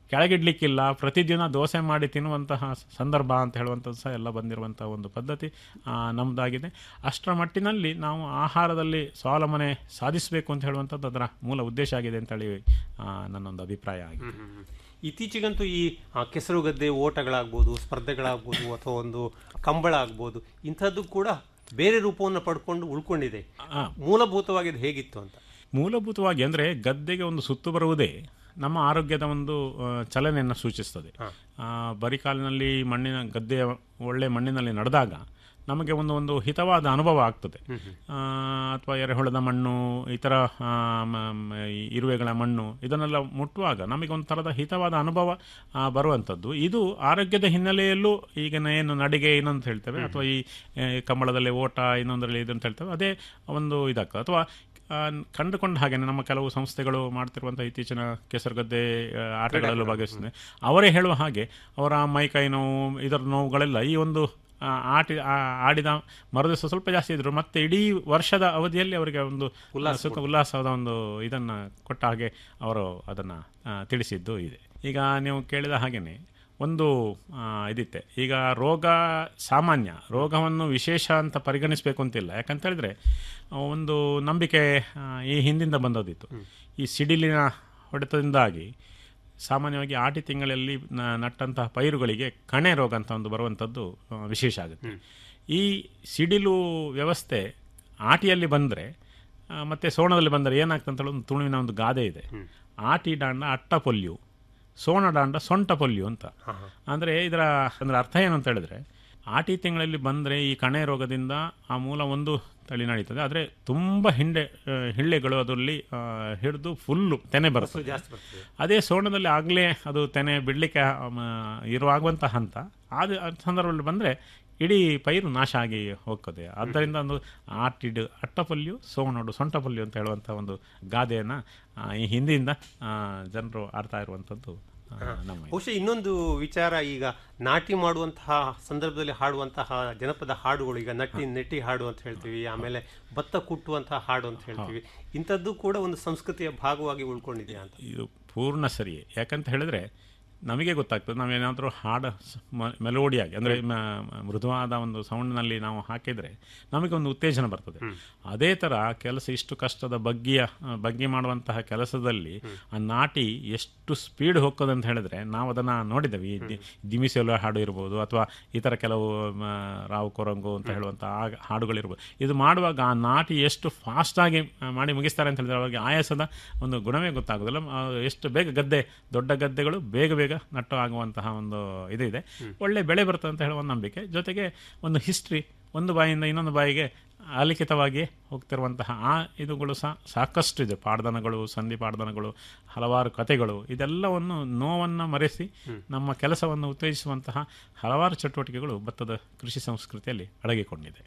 ಕೆಳಗಿಡ್ಲಿಕ್ಕಿಲ್ಲ ಪ್ರತಿದಿನ ದೋಸೆ ಮಾಡಿ ತಿನ್ನುವಂತಹ ಸಂದರ್ಭ ಅಂತ ಹೇಳುವಂಥದ್ದು ಸಹ ಎಲ್ಲ ಬಂದಿರುವಂತಹ ಒಂದು ಪದ್ಧತಿ ಆ, ನಮ್ಮದಾಗಿದೆ ಅಷ್ಟರ ಮಟ್ಟಿನಲ್ಲಿ ನಾವು ಆಹಾರದಲ್ಲಿ ಸ್ವಾವಲಂಬನೆ ಸಾಧಿಸಬೇಕು ಅಂತ ಹೇಳುವಂಥದ್ದು ಅದರ ಮೂಲ ಉದ್ದೇಶ ಆಗಿದೆ ಅಂತೇಳಿ ಆ, ನನ್ನೊಂದು ಅಭಿಪ್ರಾಯ ಆಗಿದೆ ಇತ್ತೀಚೆಗಂತೂ ಈ ಆ, ಕೆಸರು ಗದ್ದೆ ಓಟಗಳಾಗ್ಬೋದು ಸ್ಪರ್ಧೆಗಳಾಗ್ಬೋದು ಅಥವಾ ಒಂದು ಕಂಬಳ ಆಗ್ಬೋದು ಇಂಥದ್ದು ಕೂಡ ಬೇರೆ ರೂಪವನ್ನು ಪಡ್ಕೊಂಡು ಉಳ್ಕೊಂಡಿದೆ ಮೂಲಭೂತವಾಗಿ ಇದು ಹೇಗಿತ್ತು ಅಂತ ಮೂಲಭೂತವಾಗಿ ಅಂದರೆ ಗದ್ದೆಗೆ ಒಂದು ಸುತ್ತು ಬರುವುದೇ ನಮ್ಮ ಆರೋಗ್ಯದ ಒಂದು ಆ, ಚಲನೆಯನ್ನು ಸೂಚಿಸ್ತದೆ ಆ, ಬರೀ ಕಾಲಿನಲ್ಲಿ ಮಣ್ಣಿನ ಗದ್ದೆಯ ಒಳ್ಳೆ ಮಣ್ಣಿನಲ್ಲಿ ನಡೆದಾಗ ನಮಗೆ ಒಂದು ಒಂದು ಹಿತವಾದ ಅನುಭವ ಆಗ್ತದೆ ಆ, ಅಥವಾ ಎರೆಹುಳದ ಮಣ್ಣು ಇತರ ಆ, ಮ- ಮ- ಈ ಇರುವೆಗಳ ಮಣ್ಣು ಇದನ್ನೆಲ್ಲ ಮುಟ್ಟುವಾಗ ನಮಗೆ ಒಂದು ಥರದ ಹಿತವಾದ ಅನುಭವ ಆ, ಬರುವಂಥದ್ದು ಇದು ಆರೋಗ್ಯದ ಹಿನ್ನೆಲೆಯಲ್ಲೂ ಈಗ ಏನು ನಡಿಗೆ ಇನ್ನೊಂದು ಹೇಳ್ತೇವೆ ಅಥವಾ ಈ ಆ, ಕಂಬಳದಲ್ಲಿ ಓಟ ಇನ್ನೊಂದರಲ್ಲಿ ಇದು ಅಂತ ಹೇಳ್ತೇವೆ ಅದೇ ಒಂದು ಇದಾಗ್ತದೆ ಅಥವಾ ಆ, ಕಂಡುಕೊಂಡ ಹಾಗೆ ನಮ್ಮ ಕೆಲವು ಸಂಸ್ಥೆಗಳು ಮಾಡ್ತಿರುವಂಥ ಇತ್ತೀಚಿನ ಕೆಸರುಗದ್ದೆ ಆ, ಆಟಗಳಲ್ಲೂ ಭಾಗವಹಿಸಿದೆ ಅವರೇ ಹೇಳುವ ಹಾಗೆ ಅವರ ಮೈಕೈ ನೋವು ಇದರ ನೋವುಗಳೆಲ್ಲ ಈ ಒಂದು ಆ, ಆಟಿ ಆ- ಆಡಿದ ಮರುದಿವಸ ಸ್ವಲ್ಪ ಜಾಸ್ತಿ ಇದ್ರು ಮತ್ತೆ ಇಡೀ ವರ್ಷದ ಅವಧಿಯಲ್ಲಿ ಅವರಿಗೆ ಒಂದು ಸುಖ ಉಲ್ಲಾಸದ ಒಂದು ಇದನ್ನು ಕೊಟ್ಟ ಹಾಗೆ ಅವರು ಅದನ್ನು ತಿಳಿಸಿದ್ದು ಇದೆ ಈಗ ನೀವು ಕೇಳಿದ ಹಾಗೆಯೇ ಒಂದು ಆ, ಇದಿತ್ತೆ ಈಗ ರೋಗ ಸಾಮಾನ್ಯ ರೋಗವನ್ನು ವಿಶೇಷ ಅಂತ ಪರಿಗಣಿಸಬೇಕು ಅಂತಿಲ್ಲ ಯಾಕಂತ ಹೇಳಿದ್ರೆ ಆ, ಒಂದು ನಂಬಿಕೆ ಆ, ಈ ಹಿಂದಿಂದ ಬಂದದಿತ್ತು ಈ ಸಿಡಿಲಿನ ಹೊಡೆತದಿಂದಾಗಿ ಸಾಮಾನ್ಯವಾಗಿ ಆಟಿ ತಿಂಗಳಲ್ಲಿ ನ- ನಟ್ಟಂತಹ ಪೈರುಗಳಿಗೆ ಕಣೆ ರೋಗ ಅಂತ ಒಂದು ಬರುವಂಥದ್ದು ಆ, ವಿಶೇಷ ಆಗುತ್ತೆ ಈ ಸಿಡಿಲು ವ್ಯವಸ್ಥೆ ಆಟಿಯಲ್ಲಿ ಬಂದರೆ ಮತ್ತು ಸೋಣದಲ್ಲಿ ಬಂದರೆ ಏನಾಗ್ತದೆ ಅಂತ ಹೇಳಿ ಒಂದು ತುಳುವಿನ ಒಂದು ಗಾದೆ ಇದೆ ಆಟಿ ಡಾಂಡ ಅಟ್ಟ ಪೊಲ್ಯು ಸೋಣ ಡಾಂಡ ಸೊಂಟ ಪೊಲ್ಯು ಅಂತ ಅಂದರೆ ಇದರ ಅಂದರೆ ಅರ್ಥ ಏನು ಅಂತ ಹೇಳಿದ್ರೆ ಆಟಿ ತಿಂಗಳಲ್ಲಿ ಬಂದರೆ ಈ ಕಣೆ ರೋಗದಿಂದ ಆ ಮೂಲ ಒಂದು ತಳಿ ನಡೀತದೆ ಆದರೆ ತುಂಬ ಹಿಂಡೆ ಆ, ಹಿಳ್ಳೆಗಳು ಅದರಲ್ಲಿ ಹಿಡಿದು ಫುಲ್ಲು ತೆನೆ ಬರ್ತದೆ ಜಾಸ್ತಿ ಬರ್ತದೆ ಅದೇ ಸೋಣದಲ್ಲಿ ಆಗಲೇ ಅದು ತೆನೆ ಬಿಡಲಿಕ್ಕೆ ಇರುವಾಗುವಂಥ ಹಂತ ಆದ ಆ ಸಂದರ್ಭದಲ್ಲಿ ಬಂದರೆ ಇಡೀ ಪೈರು ನಾಶ ಆಗಿ ಹೋಗ್ತದೆ ಆದ್ದರಿಂದ ಒಂದು ಆಟಿಡು ಅಟ್ಟಪಲ್ಯು ಸೋಣೋಡು ಸೊಂಟಪಲ್ಯು ಅಂತ ಹೇಳುವಂಥ ಒಂದು ಗಾದೆಯನ್ನು ಈ ಹಿಂದಿಯಿಂದ ಜನರು ಆಡ್ತಾ ಇರುವಂಥದ್ದು ಆ, ನಮ್ಮ ಇದು. ಬಹುಶಃ ಇನ್ನೊಂದು ವಿಚಾರ ಈಗ ನಾಟಿ ಮಾಡುವಂತಹ ಸಂದರ್ಭದಲ್ಲಿ ಹಾಡುವಂತಹ ಜನಪದ ಹಾಡುಗಳು ಈಗ ನಟ್ಟಿ ನೆಟ್ಟಿ ಹಾಡು ಅಂತ ಹೇಳ್ತೀವಿ ಆಮೇಲೆ ಭತ್ತ ಕುಟ್ಟುವಂತಹ ಹಾಡು ಅಂತ ಹೇಳ್ತೀವಿ ಇಂಥದ್ದು ಕೂಡ ಒಂದು ಸಂಸ್ಕೃತಿಯ ಭಾಗವಾಗಿ ಉಳ್ಕೊಂಡಿದೆಯಾ ಅಂತ ಇದು ಪೂರ್ಣ ಸರಿಯೇ ಯಾಕಂತ ಹೇಳಿದ್ರೆ ನಮಗೆ ಗೊತ್ತಾಗ್ತದೆ ನಾವೇನಾದರೂ ಹಾಡು ಸ- ಮ- ಮೆಲೋಡಿಯಾಗಿ ಅಂದರೆ ಮೃದುವಾದ ಒಂದು ಸೌಂಡ್ನಲ್ಲಿ ನಾವು ಹಾಕಿದರೆ ನಮಗೆ ಒಂದು ಉತ್ತೇಜನ ಬರ್ತದೆ ಅದೇ ಥರ ಕೆಲಸ ಇಷ್ಟು ಕಷ್ಟದ ಬಗ್ಗಿಯ ಆ, ಬಗ್ಗಿ ಮಾಡುವಂತಹ ಕೆಲಸದಲ್ಲಿ ಆ ನಾಟಿ ಎಷ್ಟು ಸ್ಪೀಡ್ ಹೋಗ್ತದೆ ಅಂತ ಹೇಳಿದ್ರೆ ನಾವು ಅದನ್ನು ನೋಡಿದ್ದೇವೆ ಈ ದಿ- ದಿಮಿಸೆಲುವ ಹಾಡು ಇರ್ಬೋದು ಅಥವಾ ಈ ಥರ ಕೆಲವು ಮ, ರಾವು ಕೊರಂಗು ಅಂತ ಹೇಳುವಂಥ ಆ ಹಾಡುಗಳಿರ್ಬೋದು ಇದು ಮಾಡುವಾಗ ಆ ನಾಟಿ ಎಷ್ಟು ಫಾಸ್ಟಾಗಿ ಮಾಡಿ ಮುಗಿಸ್ತಾರೆ ಅಂತ ಹೇಳಿದ್ರೆ ಅವಾಗ ಆಯಾಸದ ಒಂದು ಗುಣವೇ ಗೊತ್ತಾಗೋದಿಲ್ಲ ಆ, ಎಷ್ಟು ಬೇಗ ಗದ್ದೆ ದೊಡ್ಡ ಗದ್ದೆಗಳು ಬೇಗ ಬೇಗ ನಟ್ಟು ಆಗುವಂತಹ ಒಂದು ಇದು ಇದೆ ಒಳ್ಳೆ ಬೆಳೆ ಬರ್ತದೆ ಅಂತ ಹೇಳುವ ಒಂದು ನಂಬಿಕೆ ಜೊತೆಗೆ ಒಂದು ಹಿಸ್ಟ್ರಿ ಒಂದು ಬಾಯಿಯಿಂದ ಇನ್ನೊಂದು ಬಾಯಿಗೆ ಅಲಿಖಿತವಾಗಿ ಹೋಗ್ತಿರುವಂತಹ ಆ ಇದುಗಳು ಸಹ ಸಾಕಷ್ಟು ಇದೆ ಪಾಡ್ದನಗಳು ಸಂಧಿ ಪಾಡ್ದನಗಳು ಹಲವಾರು ಕಥೆಗಳು ಇದೆಲ್ಲವನ್ನು ನೋವನ್ನು ಮರೆಸಿ ನಮ್ಮ ಕೆಲಸವನ್ನು ಉತ್ತೇಜಿಸುವಂತಹ ಹಲವಾರು ಚಟುವಟಿಕೆಗಳು ಭತ್ತದ ಕೃಷಿ ಸಂಸ್ಕೃತಿಯಲ್ಲಿ ಅಡಗಿಕೊಂಡಿದೆ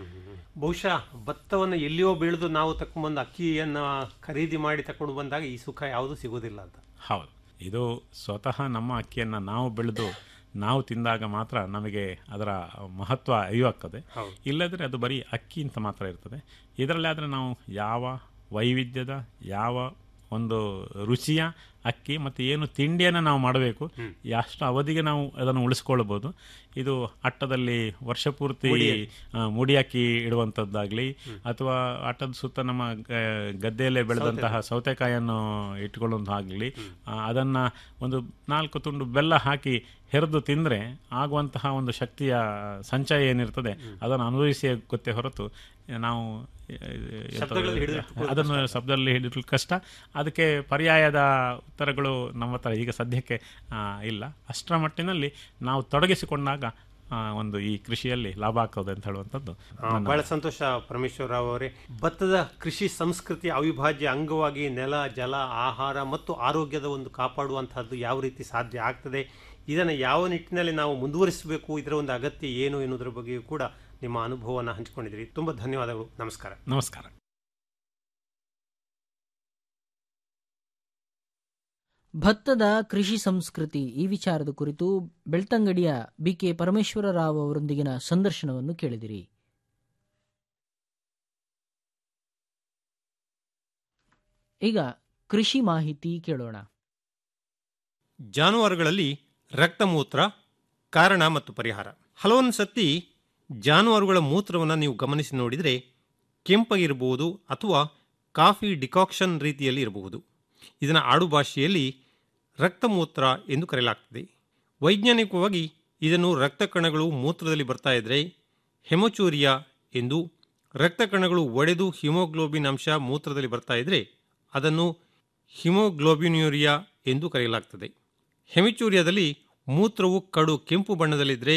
ಬಹುಶಃ ಭತ್ತವನ್ನು ಎಲ್ಲಿಯೋ ಬೆಳೆದು ನಾವು ತಕೊಂಡ್ಬಂದು ಅಕ್ಕಿಯನ್ನ ಖರೀದಿ ಮಾಡಿ ತಕೊಂಡು ಬಂದಾಗ ಈ ಸುಖ ಯಾವುದೂ ಸಿಗೋದಿಲ್ಲ ಅಂತ ಹೌದು ಇದು ಸ್ವತಃ ನಮ್ಮ ಅಕ್ಕಿಯನ್ನು ನಾವು ಬೆಳೆದು ನಾವು ತಿಂದಾಗ ಮಾತ್ರ ನಮಗೆ ಅದರ ಮಹತ್ವ ಅರಿವಾಗ್ತದೆ ಇಲ್ಲದ್ರೆ ಅದು ಬರೀ ಅಕ್ಕಿ ಅಂತ ಮಾತ್ರ ಇರ್ತದೆ ಇದರಲ್ಲಿ ಆದರೆ ನಾವು ಯಾವ ವೈವಿಧ್ಯದ ಯಾವ ಒಂದು ರುಚಿಯ ಅಕ್ಕಿ ಮತ್ತು ಏನು ತಿಂಡಿಯನ್ನು ನಾವು ಮಾಡಬೇಕು ಎಷ್ಟು ಅವಧಿಗೆ ನಾವು ಅದನ್ನು ಉಳಿಸ್ಕೊಳ್ಬೋದು ಇದು ಅಟ್ಟದಲ್ಲಿ ವರ್ಷ ಪೂರ್ತಿ ಆ, ಮುಡಿ ಅಕ್ಕಿ ಇಡುವಂಥದ್ದಾಗಲಿ ಅಥವಾ ಅಟ್ಟದ ಸುತ್ತ ನಮ್ಮ ಗ- ಗದ್ದೆಯಲ್ಲೇ ಬೆಳೆದಂತಹ ಸೌತೆಕಾಯಿಯನ್ನು ಇಟ್ಕೊಳ್ಳೋದಾಗಲಿ ಅದನ್ನು ಒಂದು ನಾಲ್ಕು ತುಂಡು ಬೆಲ್ಲ ಹಾಕಿ ಹೆರೆದು ತಿಂದರೆ ಆಗುವಂತಹ ಒಂದು ಶಕ್ತಿಯ ಸಂಚಯ ಏನಿರ್ತದೆ ಅದನ್ನು ಅನುಭವಿಸಿ ಗೊತ್ತೇ ಹೊರತು ನಾವು ಆ, ಎಂತ- ಶಬ್ದಗಳಲ್ಲಿ ಹಿಡಿದಿಟ್ಟುಕೊಳ್ಳೋದು ಅದನ್ನು ಶಬ್ದದಲ್ಲಿ ಹಿಡಿದು ಕಷ್ಟ ಅದಕ್ಕೆ ಪರ್ಯಾಯದ ಉತ್ತರಗಳು ನಮ್ಮ ಹತ್ರ ಈಗ ಸದ್ಯಕ್ಕೆ ಆ, ಇಲ್ಲ ಅಷ್ಟರ ಮಟ್ಟಿನಲ್ಲಿ ನಾವು ತೊಡಗಿಸಿಕೊಂಡಾಗ ಆ, ಒಂದು ಈ ಕೃಷಿಯಲ್ಲಿ ಲಾಭ ಆಗ್ತದೆ ಅಂತ ಹೇಳುವಂಥದ್ದು ಆ, ಬಹಳ ಸಂತೋಷ ಪರಮೇಶ್ವರ ರಾವ್ ಅವರೇ ಭತ್ತದ ಕೃಷಿ ಸಂಸ್ಕೃತಿಯ ಅವಿಭಾಜ್ಯ ಅಂಗವಾಗಿ ನೆಲ ಜಲ ಆಹಾರ ಮತ್ತು ಆರೋಗ್ಯದ ಒಂದು ಕಾಪಾಡುವಂತಹದ್ದು ಯಾವ ರೀತಿ ಸಾಧ್ಯ ಆಗ್ತದೆ ಇದನ್ನು ಯಾವ ನಿಟ್ಟಿನಲ್ಲಿ ನಾವು ಮುಂದುವರಿಸಬೇಕು ಇದರ ಒಂದು ಅಗತ್ಯ ಏನು ಎನ್ನುವುದರ ಬಗ್ಗೆಯೂ ಕೂಡ ನಿಮ್ಮ ಅನುಭವವನ್ನು ಹಂಚಿಕೊಂಡಿದ್ದೀರಿ ತುಂಬ ಧನ್ಯವಾದಗಳು ನಮಸ್ಕಾರ ನಮಸ್ಕಾರ ಭತ್ತದ ಕೃಷಿ ಸಂಸ್ಕೃತಿ ಈ ವಿಚಾರದ ಕುರಿತು ಬೆಳ್ತಂಗಡಿಯ ಬಿಕೆ ಪರಮೇಶ್ವರ ರಾವ್ ಅವರೊಂದಿಗಿನ ಸಂದರ್ಶನವನ್ನು ಕೇಳಿದಿರಿ ಈಗ ಕೃಷಿ ಮಾಹಿತಿ ಕೇಳೋಣ ಜಾನುವಾರುಗಳಲ್ಲಿ ರಕ್ತಮೂತ್ರ ಕಾರಣ ಮತ್ತು ಪರಿಹಾರ ಹಲವೊಂದು ಸತಿ ಜಾನುವಾರುಗಳ ಮೂತ್ರವನ್ನು ನೀವು ಗಮನಿಸಿ ನೋಡಿದರೆ ಕೆಂಪಗಿರಬಹುದು ಅಥವಾ ಕಾಫಿ ಡಿಕಾಕ್ಷನ್ ರೀತಿಯಲ್ಲಿ ಇರಬಹುದು ಇದನ್ನು ಆಡು ಭಾಷೆಯಲ್ಲಿ ರಕ್ತಮೂತ್ರ ಎಂದು ಕರೆಯಲಾಗ್ತದೆ ವೈಜ್ಞಾನಿಕವಾಗಿ ಇದನ್ನು ರಕ್ತ ಕಣಗಳು ಮೂತ್ರದಲ್ಲಿ ಬರ್ತಾ ಇದ್ದರೆ ಹೆಮಚೂರಿಯಾ ಎಂದು ರಕ್ತ ಕಣಗಳು ಒಡೆದು ಹಿಮೋಗ್ಲೋಬಿನ್ ಅಂಶ ಮೂತ್ರದಲ್ಲಿ ಬರ್ತಾ ಇದ್ದರೆ ಅದನ್ನು ಹಿಮೋಗ್ಲೋಬಿನ್ಯೂರಿಯಾ ಎಂದು ಕರೆಯಲಾಗ್ತದೆ ಹೆಮಿಚೂರಿಯಾದಲ್ಲಿ ಮೂತ್ರವು ಕಡು ಕೆಂಪು ಬಣ್ಣದಲ್ಲಿದ್ದರೆ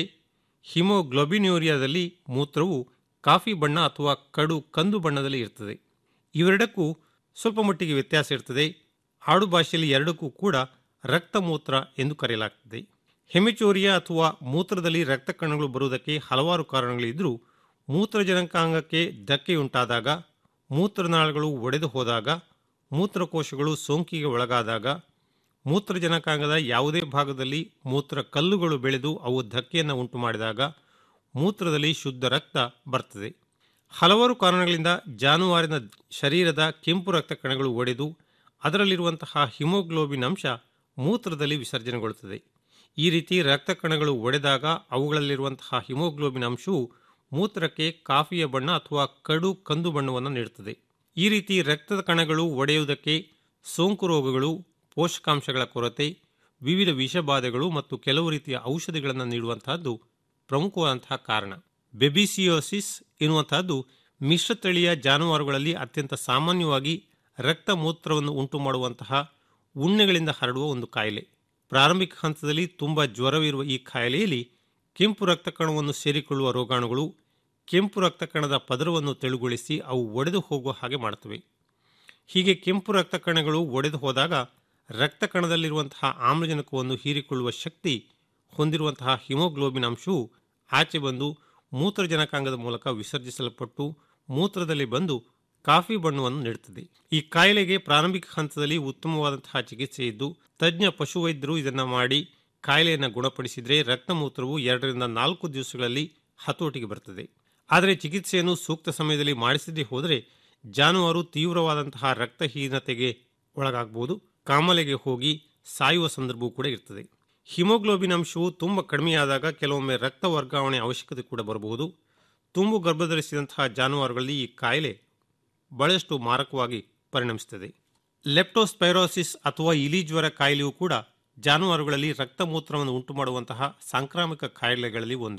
ಹಿಮೋಗ್ಲೋಬಿನ್ಯೂರಿಯಾದಲ್ಲಿ ಮೂತ್ರವು ಕಾಫಿ ಬಣ್ಣ ಅಥವಾ ಕಡು ಕಂದು ಬಣ್ಣದಲ್ಲಿ ಇರ್ತದೆ ಇವೆರಡಕ್ಕೂ ಸ್ವಲ್ಪ ಮಟ್ಟಿಗೆ ವ್ಯತ್ಯಾಸ ಇರ್ತದೆ ಆಡು ಭಾಷೆಯಲ್ಲಿ ಎರಡಕ್ಕೂ ಕೂಡ ರಕ್ತಮೂತ್ರ ಎಂದು ಕರೆಯಲಾಗ್ತದೆ ಹೆಮಿಚೋರಿಯಾ ಅಥವಾ ಮೂತ್ರದಲ್ಲಿ ರಕ್ತ ಕಣಗಳು ಬರುವುದಕ್ಕೆ ಹಲವಾರು ಕಾರಣಗಳಿದ್ದರೂ ಮೂತ್ರಜನಕಾಂಗಕ್ಕೆ ಧಕ್ಕೆಯುಂಟಾದಾಗ ಮೂತ್ರನಾಳಗಳು ಒಡೆದು ಹೋದಾಗ ಮೂತ್ರಕೋಶಗಳು ಸೋಂಕಿಗೆ ಒಳಗಾದಾಗ ಮೂತ್ರಜನಕಾಂಗದ ಯಾವುದೇ ಭಾಗದಲ್ಲಿ ಮೂತ್ರ ಕಲ್ಲುಗಳು ಬೆಳೆದು ಅವು ಧಕ್ಕೆಯನ್ನು ಉಂಟು ಮಾಡಿದಾಗ ಮೂತ್ರದಲ್ಲಿ ಶುದ್ಧ ರಕ್ತ ಬರ್ತದೆ ಹಲವಾರು ಕಾರಣಗಳಿಂದ ಜಾನುವಾರಿನ ಶರೀರದ ಕೆಂಪು ರಕ್ತ ಕಣಗಳು ಒಡೆದು ಅದರಲ್ಲಿರುವಂತಹ ಹಿಮೋಗ್ಲೋಬಿನ್ ಅಂಶ ಮೂತ್ರದಲ್ಲಿ ವಿಸರ್ಜನೆಗೊಳ್ಳುತ್ತದೆ ಈ ರೀತಿ ರಕ್ತ ಕಣಗಳು ಒಡೆದಾಗ ಅವುಗಳಲ್ಲಿರುವಂತಹ ಹಿಮೋಗ್ಲೋಬಿನ್ ಅಂಶವು ಮೂತ್ರಕ್ಕೆ ಕಾಫಿಯ ಬಣ್ಣ ಅಥವಾ ಕಡು ಕಂದು ಬಣ್ಣವನ್ನು ನೀಡುತ್ತದೆ ಈ ರೀತಿ ರಕ್ತದ ಕಣಗಳು ಒಡೆಯುವುದಕ್ಕೆ ಸೋಂಕು ರೋಗಗಳು ಪೋಷಕಾಂಶಗಳ ಕೊರತೆ ವಿವಿಧ ವಿಷಬಾಧೆಗಳು ಮತ್ತು ಕೆಲವು ರೀತಿಯ ಔಷಧಿಗಳನ್ನು ನೀಡುವಂತಹದ್ದು ಪ್ರಮುಖವಾದಂತಹ ಕಾರಣ ಬೆಬಿಸಿಯೋಸಿಸ್ ಎನ್ನುವಂತಹದ್ದು ಮಿಶ್ರತಳಿಯ ಜಾನುವಾರುಗಳಲ್ಲಿ ಅತ್ಯಂತ ಸಾಮಾನ್ಯವಾಗಿ ರಕ್ತ ಮೂತ್ರವನ್ನು ಉಂಟು ಮಾಡುವಂತಹ ಉಣ್ಣೆಗಳಿಂದ ಹರಡುವ ಒಂದು ಕಾಯಿಲೆ ಪ್ರಾರಂಭಿಕ ಹಂತದಲ್ಲಿ ತುಂಬ ಜ್ವರವಿರುವ ಈ ಕಾಯಿಲೆಯಲ್ಲಿ ಕೆಂಪು ರಕ್ತ ಕಣವನ್ನು ಸೇರಿಕೊಳ್ಳುವ ರೋಗಾಣುಗಳು ಕೆಂಪು ರಕ್ತ ಕಣದ ಪದರವನ್ನು ತೆಳುಗೊಳಿಸಿ ಅವು ಒಡೆದು ಹೋಗುವ ಹಾಗೆ ಮಾಡುತ್ತವೆ ಹೀಗೆ ಕೆಂಪು ರಕ್ತ ಕಣಗಳು ಒಡೆದು ಹೋದಾಗ ರಕ್ತ ಕಣದಲ್ಲಿರುವಂತಹ ಆಮ್ಲಜನಕವನ್ನು ಹೀರಿಕೊಳ್ಳುವ ಶಕ್ತಿ ಹೊಂದಿರುವಂತಹ ಹಿಮೋಗ್ಲೋಬಿನ್ ಅಂಶವು ಆಚೆ ಬಂದು ಮೂತ್ರಜನಕಾಂಗದ ಮೂಲಕ ವಿಸರ್ಜಿಸಲ್ಪಟ್ಟು ಮೂತ್ರದಲ್ಲಿ ಬಂದು ಕಾಫಿ ಬಣ್ಣವನ್ನು ನೀಡುತ್ತದೆ ಈ ಕಾಯಿಲೆಗೆ ಪ್ರಾರಂಭಿಕ ಹಂತದಲ್ಲಿ ಉತ್ತಮವಾದಂತಹ ಚಿಕಿತ್ಸೆ ಇದ್ದು ತಜ್ಞ ಪಶುವೈದ್ಯರು ಇದನ್ನು ಮಾಡಿ ಕಾಯಿಲೆಯನ್ನು ಗುಣಪಡಿಸಿದರೆ ರಕ್ತಮೂತ್ರವು ಎರಡರಿಂದ ನಾಲ್ಕು ದಿವಸಗಳಲ್ಲಿ ಹತೋಟಿಗೆ ಬರ್ತದೆ ಆದರೆ ಚಿಕಿತ್ಸೆಯನ್ನು ಸೂಕ್ತ ಸಮಯದಲ್ಲಿ ಮಾಡಿಸದೇ ಹೋದರೆ ಜಾನುವಾರು ತೀವ್ರವಾದಂತಹ ರಕ್ತಹೀನತೆಗೆ ಒಳಗಾಗಬಹುದು ಕಾಮಲೆಗೆ ಹೋಗಿ ಸಾಯುವ ಸಂದರ್ಭವೂ ಕೂಡ ಇರ್ತದೆ ಹಿಮೋಗ್ಲೋಬಿನ್ ಅಂಶವು ತುಂಬ ಕಡಿಮೆಯಾದಾಗ ಕೆಲವೊಮ್ಮೆ ರಕ್ತ ವರ್ಗಾವಣೆ ಅವಶ್ಯಕತೆ ಕೂಡ ಬರಬಹುದು ತುಂಬು ಗರ್ಭಧರಿಸಿದಂತಹ ಜಾನುವಾರುಗಳಲ್ಲಿ ಈ ಕಾಯಿಲೆ ಬಹಳಷ್ಟು ಮಾರಕವಾಗಿ ಪರಿಣಮಿಸುತ್ತದೆ ಲೆಪ್ಟೋಸ್ಪೈರೋಸಿಸ್ ಅಥವಾ ಇಲಿ ಜ್ವರ ಕಾಯಿಲೆಯೂ ಕೂಡ ಜಾನುವಾರುಗಳಲ್ಲಿ ರಕ್ತಮೂತ್ರವನ್ನು ಉಂಟು ಮಾಡುವಂತಹ ಸಾಂಕ್ರಾಮಿಕ ಕಾಯಿಲೆಗಳಲ್ಲಿ ಒಂದು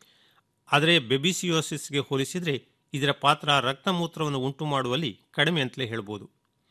ಆದರೆ ಬೆಬಿಸಿಯೋಸಿಸ್ಗೆ ಹೋಲಿಸಿದರೆ ಇದರ ಪಾತ್ರ ರಕ್ತಮೂತ್ರವನ್ನು ಉಂಟು ಮಾಡುವಲ್ಲಿ ಕಡಿಮೆ ಅಂತಲೇ ಹೇಳ್ಬೋದು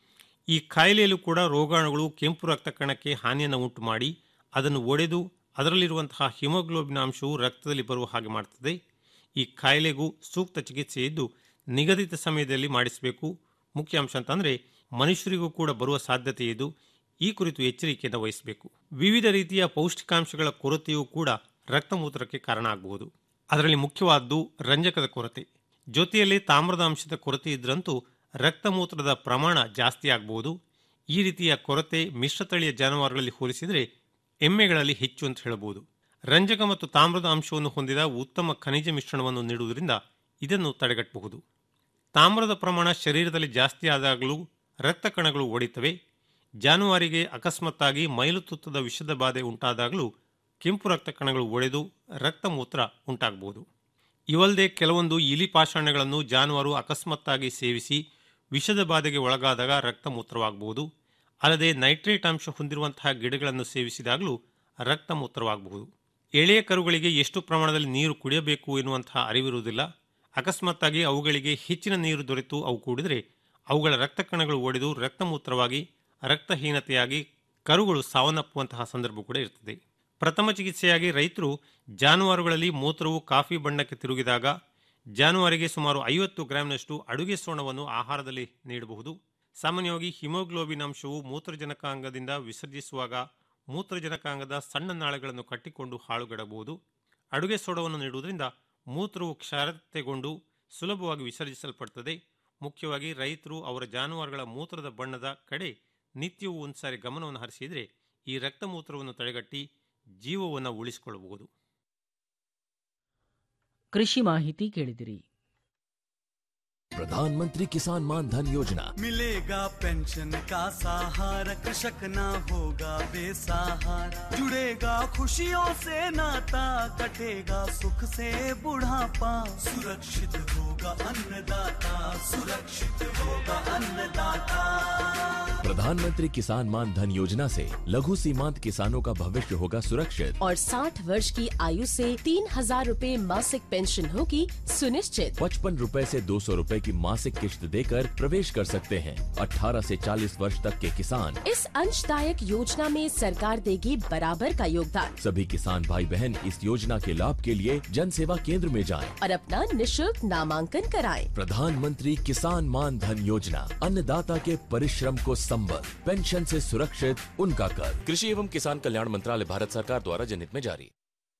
ಈ ಕಾಯಿಲೆಯಲ್ಲೂ ಕೂಡ ರೋಗಾಣುಗಳು ಕೆಂಪು ರಕ್ತ ಕಣಕ್ಕೆ ಹಾನಿಯನ್ನು ಉಂಟು ಮಾಡಿ ಅದನ್ನು ಒಡೆದು ಅದರಲ್ಲಿರುವಂತಹ ಹಿಮೋಗ್ಲೋಬಿನ್ ಅಂಶವು ರಕ್ತದಲ್ಲಿ ಬರುವ ಹಾಗೆ ಮಾಡುತ್ತದೆ ಈ ಕಾಯಿಲೆಗೂ ಸೂಕ್ತ ಚಿಕಿತ್ಸೆ ಇದ್ದು ನಿಗದಿತ ಸಮಯದಲ್ಲಿ ಮಾಡಿಸಬೇಕು ಮುಖ್ಯ ಅಂಶ ಅಂತಂದರೆ ಮನುಷ್ಯರಿಗೂ ಕೂಡ ಬರುವ ಸಾಧ್ಯತೆ ಇದ್ದು ಈ ಕುರಿತು ಎಚ್ಚರಿಕೆಯನ್ನು ವಹಿಸಬೇಕು ವಿವಿಧ ರೀತಿಯ ಪೌಷ್ಟಿಕಾಂಶಗಳ ಕೊರತೆಯೂ ಕೂಡ ರಕ್ತಮೂತ್ರಕ್ಕೆ ಕಾರಣ ಆಗಬಹುದು ಅದರಲ್ಲಿ ಮುಖ್ಯವಾದ್ದು ರಂಜಕದ ಕೊರತೆ ಜೊತೆಯಲ್ಲಿ ತಾಮ್ರದ ಅಂಶದ ಕೊರತೆ ಇದ್ರಂತೂ ರಕ್ತಮೂತ್ರದ ಪ್ರಮಾಣ ಜಾಸ್ತಿ ಆಗಬಹುದು ಈ ರೀತಿಯ ಕೊರತೆ ಮಿಶ್ರತಳಿಯ ಜಾನುವಾರುಗಳಲ್ಲಿ ಹೋಲಿಸಿದರೆ ಎಮ್ಮೆಗಳಲ್ಲಿ ಹೆಚ್ಚು ಅಂತ ಹೇಳಬಹುದು ರಂಜಕ ಮತ್ತು ತಾಮ್ರದ ಅಂಶವನ್ನು ಹೊಂದಿದ ಉತ್ತಮ ಖನಿಜ ಮಿಶ್ರಣವನ್ನು ನೀಡುವುದರಿಂದ ಇದನ್ನು ತಡೆಗಟ್ಟಬಹುದು ತಾಮ್ರದ ಪ್ರಮಾಣ ಶರೀರದಲ್ಲಿ ಜಾಸ್ತಿ ಆದಾಗಲೂ ರಕ್ತ ಕಣಗಳು ಒಡಿತವೆ ಜಾನುವಾರಿಗೆ ಅಕಸ್ಮಾತ್ತಾಗಿ ಮೈಲುತುತ್ತದ ವಿಷದ ಬಾಧೆ ಉಂಟಾದಾಗಲೂ ಕೆಂಪು ರಕ್ತ ಕಣಗಳು ಒಡೆದು ರಕ್ತಮೂತ್ರ ಉಂಟಾಗಬಹುದು ಇವಲ್ಲದೆ ಕೆಲವೊಂದು ಇಲಿ ಪಾಷಾಣಗಳನ್ನು ಜಾನುವಾರು ಅಕಸ್ಮಾತ್ತಾಗಿ ಸೇವಿಸಿ ವಿಷದ ಬಾಧೆಗೆ ಒಳಗಾದಾಗ ರಕ್ತಮೂತ್ರವಾಗಬಹುದು ಅಲ್ಲದೆ ನೈಟ್ರೇಟ್ ಅಂಶ ಹೊಂದಿರುವಂತಹ ಗಿಡಗಳನ್ನು ಸೇವಿಸಿದಾಗಲೂ ರಕ್ತಮೂತ್ರವಾಗಬಹುದು ಎಳೆಯ ಕರುಗಳಿಗೆ ಎಷ್ಟು ಪ್ರಮಾಣದಲ್ಲಿ ನೀರು ಕುಡಿಯಬೇಕು ಎನ್ನುವಂತಹ ಅರಿವಿರುವುದಿಲ್ಲ ಅಕಸ್ಮಾತ್ತಾಗಿ ಅವುಗಳಿಗೆ ಹೆಚ್ಚಿನ ನೀರು ದೊರೆತು ಅವು ಕೂಡಿದರೆ ಅವುಗಳ ರಕ್ತ ಕಣಗಳು ಒಡೆದು ರಕ್ತಮೂತ್ರವಾಗಿ ರಕ್ತಹೀನತೆಯಾಗಿ ಕರುಗಳು ಸಾವನ್ನಪ್ಪುವಂತಹ ಸಂದರ್ಭ ಕೂಡ ಇರ್ತದೆ ಪ್ರಥಮ ಚಿಕಿತ್ಸೆಯಾಗಿ ರೈತರು ಜಾನುವಾರುಗಳಲ್ಲಿ ಮೂತ್ರವು ಕಾಫಿ ಬಣ್ಣಕ್ಕೆ ತಿರುಗಿದಾಗ ಜಾನುವಾರಿಗೆ ಸುಮಾರು ಐವತ್ತು ಗ್ರಾಂನಷ್ಟು ಅಡುಗೆ ಸೋಣವನ್ನು ಆಹಾರದಲ್ಲಿ ನೀಡಬಹುದು ಸಾಮಾನ್ಯವಾಗಿ ಹಿಮೋಗ್ಲೋಬಿನ್ ಅಂಶವು ಮೂತ್ರಜನಕಾಂಗದಿಂದ ವಿಸರ್ಜಿಸುವಾಗ ಮೂತ್ರಜನಕಾಂಗದ ಸಣ್ಣ ನಾಳಗಳನ್ನು ಕಟ್ಟಿಕೊಂಡು ಹಾಳುಗಡಬಹುದು ಅಡುಗೆ ಸೋಡವನ್ನು ನೀಡುವುದರಿಂದ ಮೂತ್ರವು ಕ್ಷಾರತೆಗೊಂಡು ಸುಲಭವಾಗಿ ವಿಸರ್ಜಿಸಲ್ಪಡುತ್ತದೆ ಮುಖ್ಯವಾಗಿ ರೈತರು ಅವರ ಜಾನುವಾರುಗಳ ಮೂತ್ರದ ಬಣ್ಣದ ಕಡೆ ನಿತ್ಯವೂ ಒಂದ್ಸಾರಿ ಗಮನವನ್ನು ಹರಿಸಿದರೆ ಈ ರಕ್ತಮೂತ್ರವನ್ನು ತಡೆಗಟ್ಟಿ ಜೀವವನ್ನು ಉಳಿಸಿಕೊಳ್ಳಬಹುದು ಕೃಷಿ ಮಾಹಿತಿ ಕೇಳಿದಿರಿ प्रधानमंत्री किसान मान धन योजना मिलेगा पेंशन का सहारा कृषक ना होगा बेसहारा जुड़ेगा खुशियों से नाता कटेगा सुख से बुढ़ापा सुरक्षित होगा अन्नदाता सुरक्षित होगा अन्नदाता प्रधानमंत्री किसान मान धन योजना से लघु सीमांत किसानों का भविष्य होगा सुरक्षित और 60 वर्ष की आयु से तीन हजार रूपए मासिक पेंशन होगी सुनिश्चित पचपन रूपए से दो सौ रूपए की मासिक किश्त देकर प्रवेश कर सकते हैं 18 से 40 वर्ष तक के किसान इस अंशदायक योजना में सरकार देगी बराबर का योगदान सभी किसान भाई बहन इस योजना के लाभ के लिए जन सेवा केंद्र में जाएं। और अपना निशुल्क नामांकन कराएं। प्रधानमंत्री किसान मान धन योजना अन्नदाता के परिश्रम को संबल पेंशन से सुरक्षित उनका कर कृषि एवं किसान कल्याण मंत्रालय भारत सरकार द्वारा जनहित में जारी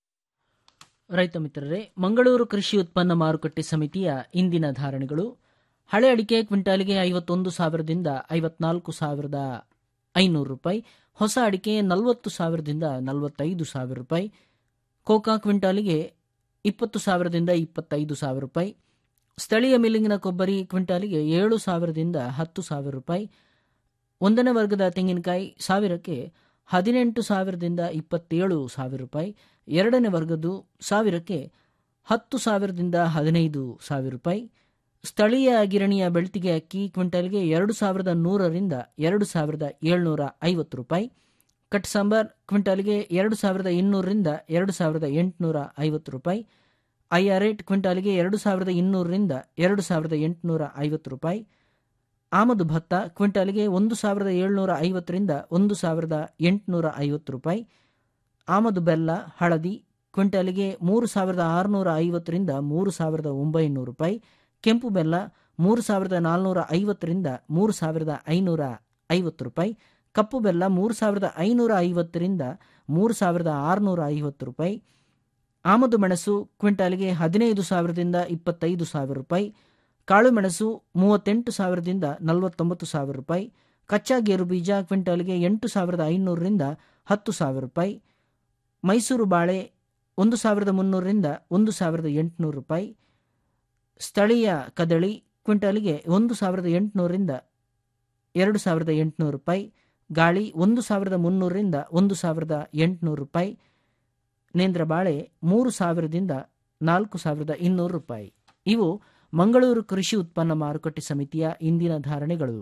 ರೈತ ಮಿತ್ರರೇ ಮಂಗಳೂರು ಕೃಷಿ ಉತ್ಪನ್ನ ಮಾರುಕಟ್ಟೆ ಸಮಿತಿಯ ಇಂದಿನ ಧಾರಣೆಗಳು ಹಳೆ ಅಡಿಕೆ ಕ್ವಿಂಟಾಲಿಗೆ ಐವತ್ತೊಂದು ಸಾವಿರದಿಂದ ಐವತ್ನಾಲ್ಕು ಸಾವಿರದ ಐನೂರು ರೂಪಾಯಿ ಹೊಸ ಅಡಿಕೆ ನಲವತ್ತು ಸಾವಿರದಿಂದ ನಲವತ್ತೈದು ಸಾವಿರ ರೂಪಾಯಿ ಕೋಕಾ ಕ್ವಿಂಟಾಲಿಗೆ ಇಪ್ಪತ್ತು ಸಾವಿರದಿಂದ ಇಪ್ಪತ್ತೈದು ಸಾವಿರ ರೂಪಾಯಿ ಸ್ಥಳೀಯ ಮಿಲ್ಲಿಂಗಿನ ಕೊಬ್ಬರಿ ಕ್ವಿಂಟಾಲಿಗೆ ಏಳು ಸಾವಿರದಿಂದ ಹತ್ತು ಸಾವಿರ ರೂಪಾಯಿ ಒಂದನೇ ವರ್ಗದ ತೆಂಗಿನಕಾಯಿ ಸಾವಿರಕ್ಕೆ ಹದಿನೆಂಟು ಸಾವಿರದಿಂದ ಇಪ್ಪತ್ತೇಳು ಸಾವಿರ ರೂಪಾಯಿ ಎರಡನೇ ವರ್ಗದ್ದು ಸಾವಿರಕ್ಕೆ ಹತ್ತು ಸಾವಿರದಿಂದ ಹದಿನೈದು ಸಾವಿರ ರೂಪಾಯಿ ಸ್ಥಳೀಯ ಗಿರಣಿಯ ಬೆಳ್ತಿಗೆ ಅಕ್ಕಿ ಕ್ವಿಂಟಲ್ಗೆ ಎರಡು ಸಾವಿರದ ನೂರರಿಂದ ಎರಡು ಸಾವಿರದ ಏಳ್ನೂರ ಐವತ್ತು ರೂಪಾಯಿ ಕಟ್ ಸಾಂಬಾರ್ ಕ್ವಿಂಟಾಲ್ಗೆ ಎರಡು ಸಾವಿರದ ಇನ್ನೂರರಿಂದ ಎರಡು ಸಾವಿರದ ಎಂಟುನೂರ ಐವತ್ತು ರೂಪಾಯಿ ಐ ಆರ್ ರೇಟ್ ಕ್ವಿಂಟಾಲ್ಗೆ ಎರಡು ಸಾವಿರದ ಇನ್ನೂರರಿಂದ ಎರಡು ಸಾವಿರದ ಎಂಟುನೂರ ಐವತ್ತು ರೂಪಾಯಿ ಆಮದು ಭತ್ತ ಕ್ವಿಂಟಾಲ್ಗೆ ಒಂದು ಸಾವಿರದ ಏಳ್ನೂರ ಐವತ್ತರಿಂದ ಒಂದು ಸಾವಿರದ ಎಂಟುನೂರ ಐವತ್ತು ರೂಪಾಯಿ ಆಮದು ಬೆಲ್ಲ ಹಳದಿ ಕ್ವಿಂಟಾಲಿಗೆ ಮೂರು ಸಾವಿರದ ಆರುನೂರ ಐವತ್ತರಿಂದ ಮೂರು ಸಾವಿರದ ಒಂಬೈನೂರು ರೂಪಾಯಿ ಕೆಂಪು ಬೆಲ್ಲ ಮೂರು ಸಾವಿರದ ನಾಲ್ನೂರ ಐವತ್ತರಿಂದ ಮೂರು ಸಾವಿರದ ಐನೂರ ಐವತ್ತು ರೂಪಾಯಿ ಕಪ್ಪು ಬೆಲ್ಲ ಮೂರು ಸಾವಿರದ ಐನೂರ ಐವತ್ತರಿಂದ ಮೂರು ಸಾವಿರದ ಆರುನೂರ ಐವತ್ತು ರೂಪಾಯಿ ಆಮದು ಮೆಣಸು ಕ್ವಿಂಟಾಲಿಗೆ ಹದಿನೈದು ಸಾವಿರದಿಂದ ಇಪ್ಪತ್ತೈದು ಸಾವಿರ ರೂಪಾಯಿ ಕಾಳುಮೆಣಸು ಮೂವತ್ತೆಂಟು ಸಾವಿರದಿಂದ ನಲವತ್ತೊಂಬತ್ತು ಸಾವಿರ ರೂಪಾಯಿ ಕಚ್ಚಾ ಗೇರು ಬೀಜ ಕ್ವಿಂಟಾಲ್ಗೆ ಎಂಟು ಸಾವಿರದ ಐನೂರರಿಂದ ಹತ್ತು ಸಾವಿರ ರೂಪಾಯಿ ಮೈಸೂರು ಬಾಳೆ ಒಂದು ಸಾವಿರದ ಮುನ್ನೂರರಿಂದ ಒಂದು ಸಾವಿರದ ಎಂಟುನೂರು ರೂಪಾಯಿ ಸ್ಥಳೀಯ ಕದಳಿ ಕ್ವಿಂಟಾಲಿಗೆ ಒಂದು ಸಾವಿರದ ಎಂಟುನೂರರಿಂದ ಎರಡು ಸಾವಿರದ ಎಂಟುನೂರು ರೂಪಾಯಿ ಗಾಳಿ ಒಂದು ಸಾವಿರದ ಮುನ್ನೂರರಿಂದ ಒಂದು ಸಾವಿರದ ಎಂಟುನೂರು ರೂಪಾಯಿ ನೇಂದ್ರ ಬಾಳೆ ಮೂರು ಸಾವಿರದಿಂದ ನಾಲ್ಕು ಸಾವಿರದ ಇನ್ನೂರು ರೂಪಾಯಿ ಇವು ಮಂಗಳೂರು ಕೃಷಿ ಉತ್ಪನ್ನ ಮಾರುಕಟ್ಟೆ ಸಮಿತಿಯ ಇಂದಿನ ಧಾರಣೆಗಳು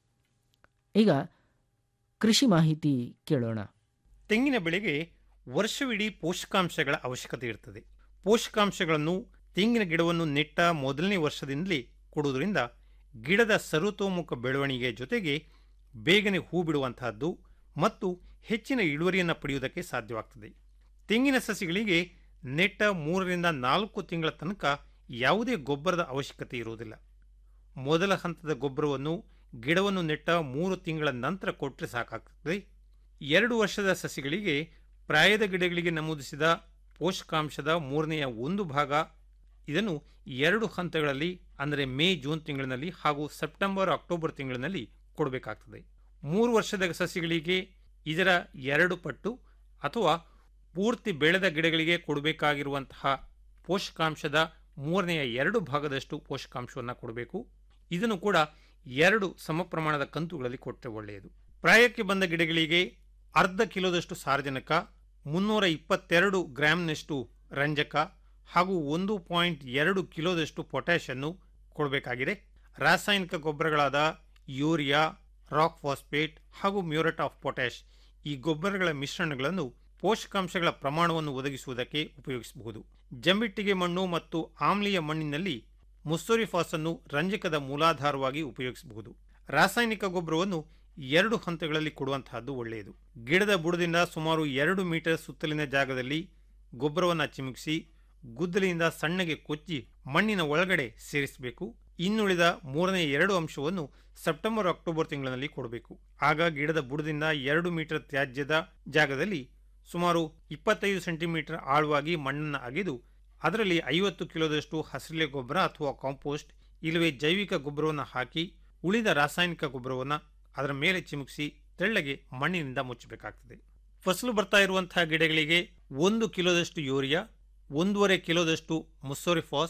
ಈಗ ಕೃಷಿ ಮಾಹಿತಿ ಕೇಳೋಣ ತೆಂಗಿನ ಬೆಳೆಗೆ ವರ್ಷವಿಡೀ ಪೋಷಕಾಂಶಗಳ ಅವಶ್ಯಕತೆ ಇರ್ತದೆ ಪೋಷಕಾಂಶಗಳನ್ನು ತೆಂಗಿನ ಗಿಡವನ್ನು ನೆಟ್ಟ ಮೊದಲನೇ ವರ್ಷದಿಂದಲೇ ಕೊಡುವುದರಿಂದ ಗಿಡದ ಸರ್ವತೋಮುಖ ಬೆಳವಣಿಗೆಯ ಜೊತೆಗೆ ಬೇಗನೆ ಹೂ ಬಿಡುವಂತಹದ್ದು ಮತ್ತು ಹೆಚ್ಚಿನ ಇಳುವರಿಯನ್ನು ಪಡೆಯುವುದಕ್ಕೆ ಸಾಧ್ಯವಾಗ್ತದೆ ತೆಂಗಿನ ಸಸಿಗಳಿಗೆ ನೆಟ್ಟ ಮೂರರಿಂದ ನಾಲ್ಕು ತಿಂಗಳ ತನಕ ಯಾವುದೇ ಗೊಬ್ಬರದ ಅವಶ್ಯಕತೆ ಇರುವುದಿಲ್ಲ ಮೊದಲ ಹಂತದ ಗೊಬ್ಬರವನ್ನು ಗಿಡವನ್ನು ನೆಟ್ಟ ಮೂರು ತಿಂಗಳ ನಂತರ ಕೊಟ್ಟರೆ ಸಾಕಾಗ್ತದೆ ಎರಡು ವರ್ಷದ ಸಸಿಗಳಿಗೆ ಪ್ರಾಯದ ಗಿಡಗಳಿಗೆ ನಮೂದಿಸಿದ ಪೋಷಕಾಂಶದ ಮೂರನೆಯ ಒಂದು ಭಾಗ ಇದನ್ನು ಎರಡು ಹಂತಗಳಲ್ಲಿ ಅಂದರೆ ಮೇ ಜೂನ್ ತಿಂಗಳಿನಲ್ಲಿ ಹಾಗೂ ಸೆಪ್ಟೆಂಬರ್ ಅಕ್ಟೋಬರ್ ತಿಂಗಳಿನಲ್ಲಿ ಕೊಡಬೇಕಾಗ್ತದೆ ಮೂರು ವರ್ಷದ ಸಸಿಗಳಿಗೆ ಇದರ ಎರಡು ಪಟ್ಟು ಅಥವಾ ಪೂರ್ತಿ ಬೆಳೆದ ಗಿಡಗಳಿಗೆ ಕೊಡಬೇಕಾಗಿರುವಂತಹ ಪೋಷಕಾಂಶದ ಮೂರನೆಯ ಎರಡು ಭಾಗದಷ್ಟು ಪೋಷಕಾಂಶವನ್ನು ಕೊಡಬೇಕು ಇದನ್ನು ಕೂಡ ಎರಡು ಸಮ ಪ್ರಮಾಣದ ಕಂತುಗಳಲ್ಲಿ ಕೊಟ್ಟರೆ ಒಳ್ಳೆಯದು ಪ್ರಾಯಕ್ಕೆ ಬಂದ ಗಿಡಗಳಿಗೆ ಅರ್ಧ ಕಿಲೋದಷ್ಟು ಸಾರಜನಕ ಮುನ್ನೂರ ಇಪ್ಪತ್ತೆರಡು ಗ್ರಾಂನಷ್ಟು ರಂಜಕ ಹಾಗೂ ಒಂದು ಪಾಯಿಂಟ್ ಎರಡು ಕಿಲೋದಷ್ಟು ಪೊಟ್ಯಾಷನ್ನು ಕೊಡಬೇಕಾಗಿದೆ ರಾಸಾಯನಿಕ ಗೊಬ್ಬರಗಳಾದ ಯೂರಿಯಾ ರಾಕ್ ಫಾಸ್ಫೇಟ್ ಹಾಗೂ ಮ್ಯೂರೇಟ್ ಆಫ್ ಪೊಟ್ಯಾಷ್ ಈ ಗೊಬ್ಬರಗಳ ಮಿಶ್ರಣಗಳನ್ನು ಪೋಷಕಾಂಶಗಳ ಪ್ರಮಾಣವನ್ನು ಒದಗಿಸುವುದಕ್ಕೆ ಉಪಯೋಗಿಸಬಹುದು ಜಂಬಿಟ್ಟಿಗೆ ಮಣ್ಣು ಮತ್ತು ಆಮ್ಲೀಯ ಮಣ್ಣಿನಲ್ಲಿ ಮುಸ್ಸೋರಿಫಾಸ್ ಅನ್ನು ರಂಜಕದ ಮೂಲಾಧಾರವಾಗಿ ಉಪಯೋಗಿಸಬಹುದು ರಾಸಾಯನಿಕ ಗೊಬ್ಬರವನ್ನು ಎರಡು ಹಂತಗಳಲ್ಲಿ ಕೊಡುವಂತಹದ್ದು ಒಳ್ಳೆಯದು ಗಿಡದ ಬುಡದಿಂದ ಸುಮಾರು ಎರಡು ಮೀಟರ್ ಸುತ್ತಲಿನ ಜಾಗದಲ್ಲಿ ಗೊಬ್ಬರವನ್ನು ಚಿಮುಕಿಸಿ ಗುದ್ದಲಿಯಿಂದ ಸಣ್ಣಗೆ ಕೊಚ್ಚಿ ಮಣ್ಣಿನ ಒಳಗಡೆ ಸೇರಿಸಬೇಕು ಇನ್ನುಳಿದ ಮೂರನೇ ಎರಡು ಅಂಶವನ್ನು ಸೆಪ್ಟೆಂಬರ್ ಅಕ್ಟೋಬರ್ ತಿಂಗಳಿನಲ್ಲಿ ಕೊಡಬೇಕು ಆಗ ಗಿಡದ ಬುಡದಿಂದ ಎರಡು ಮೀಟರ್ ತ್ಯಾಜ್ಯದ ಜಾಗದಲ್ಲಿ ಸುಮಾರು ಇಪ್ಪತ್ತೈದು ಸೆಂಟಿಮೀಟರ್ ಆಳವಾಗಿ ಮಣ್ಣನ್ನು ಅಗೆದು ಅದರಲ್ಲಿ ಐವತ್ತು ಕಿಲೋದಷ್ಟು ಹಸಿರೆಲೆ ಗೊಬ್ಬರ ಅಥವಾ ಕಾಂಪೋಸ್ಟ್ ಇಲ್ಲವೇ ಜೈವಿಕ ಗೊಬ್ಬರವನ್ನು ಹಾಕಿ ಉಳಿದ ರಾಸಾಯನಿಕ ಗೊಬ್ಬರವನ್ನು ಅದರ ಮೇಲೆ ಚಿಮುಕಿಸಿ ತೆಳ್ಳಗೆ ಮಣ್ಣಿನಿಂದ ಮುಚ್ಚಬೇಕಾಗ್ತದೆ ಫಸಲು ಬರ್ತಾ ಇರುವಂತಹ ಗಿಡಗಳಿಗೆ ಒಂದು ಕಿಲೋದಷ್ಟು ಯೂರಿಯಾ ಒಂದೂವರೆ ಕಿಲೋದಷ್ಟು ಮುಸ್ಸೋರಿಫಾಸ್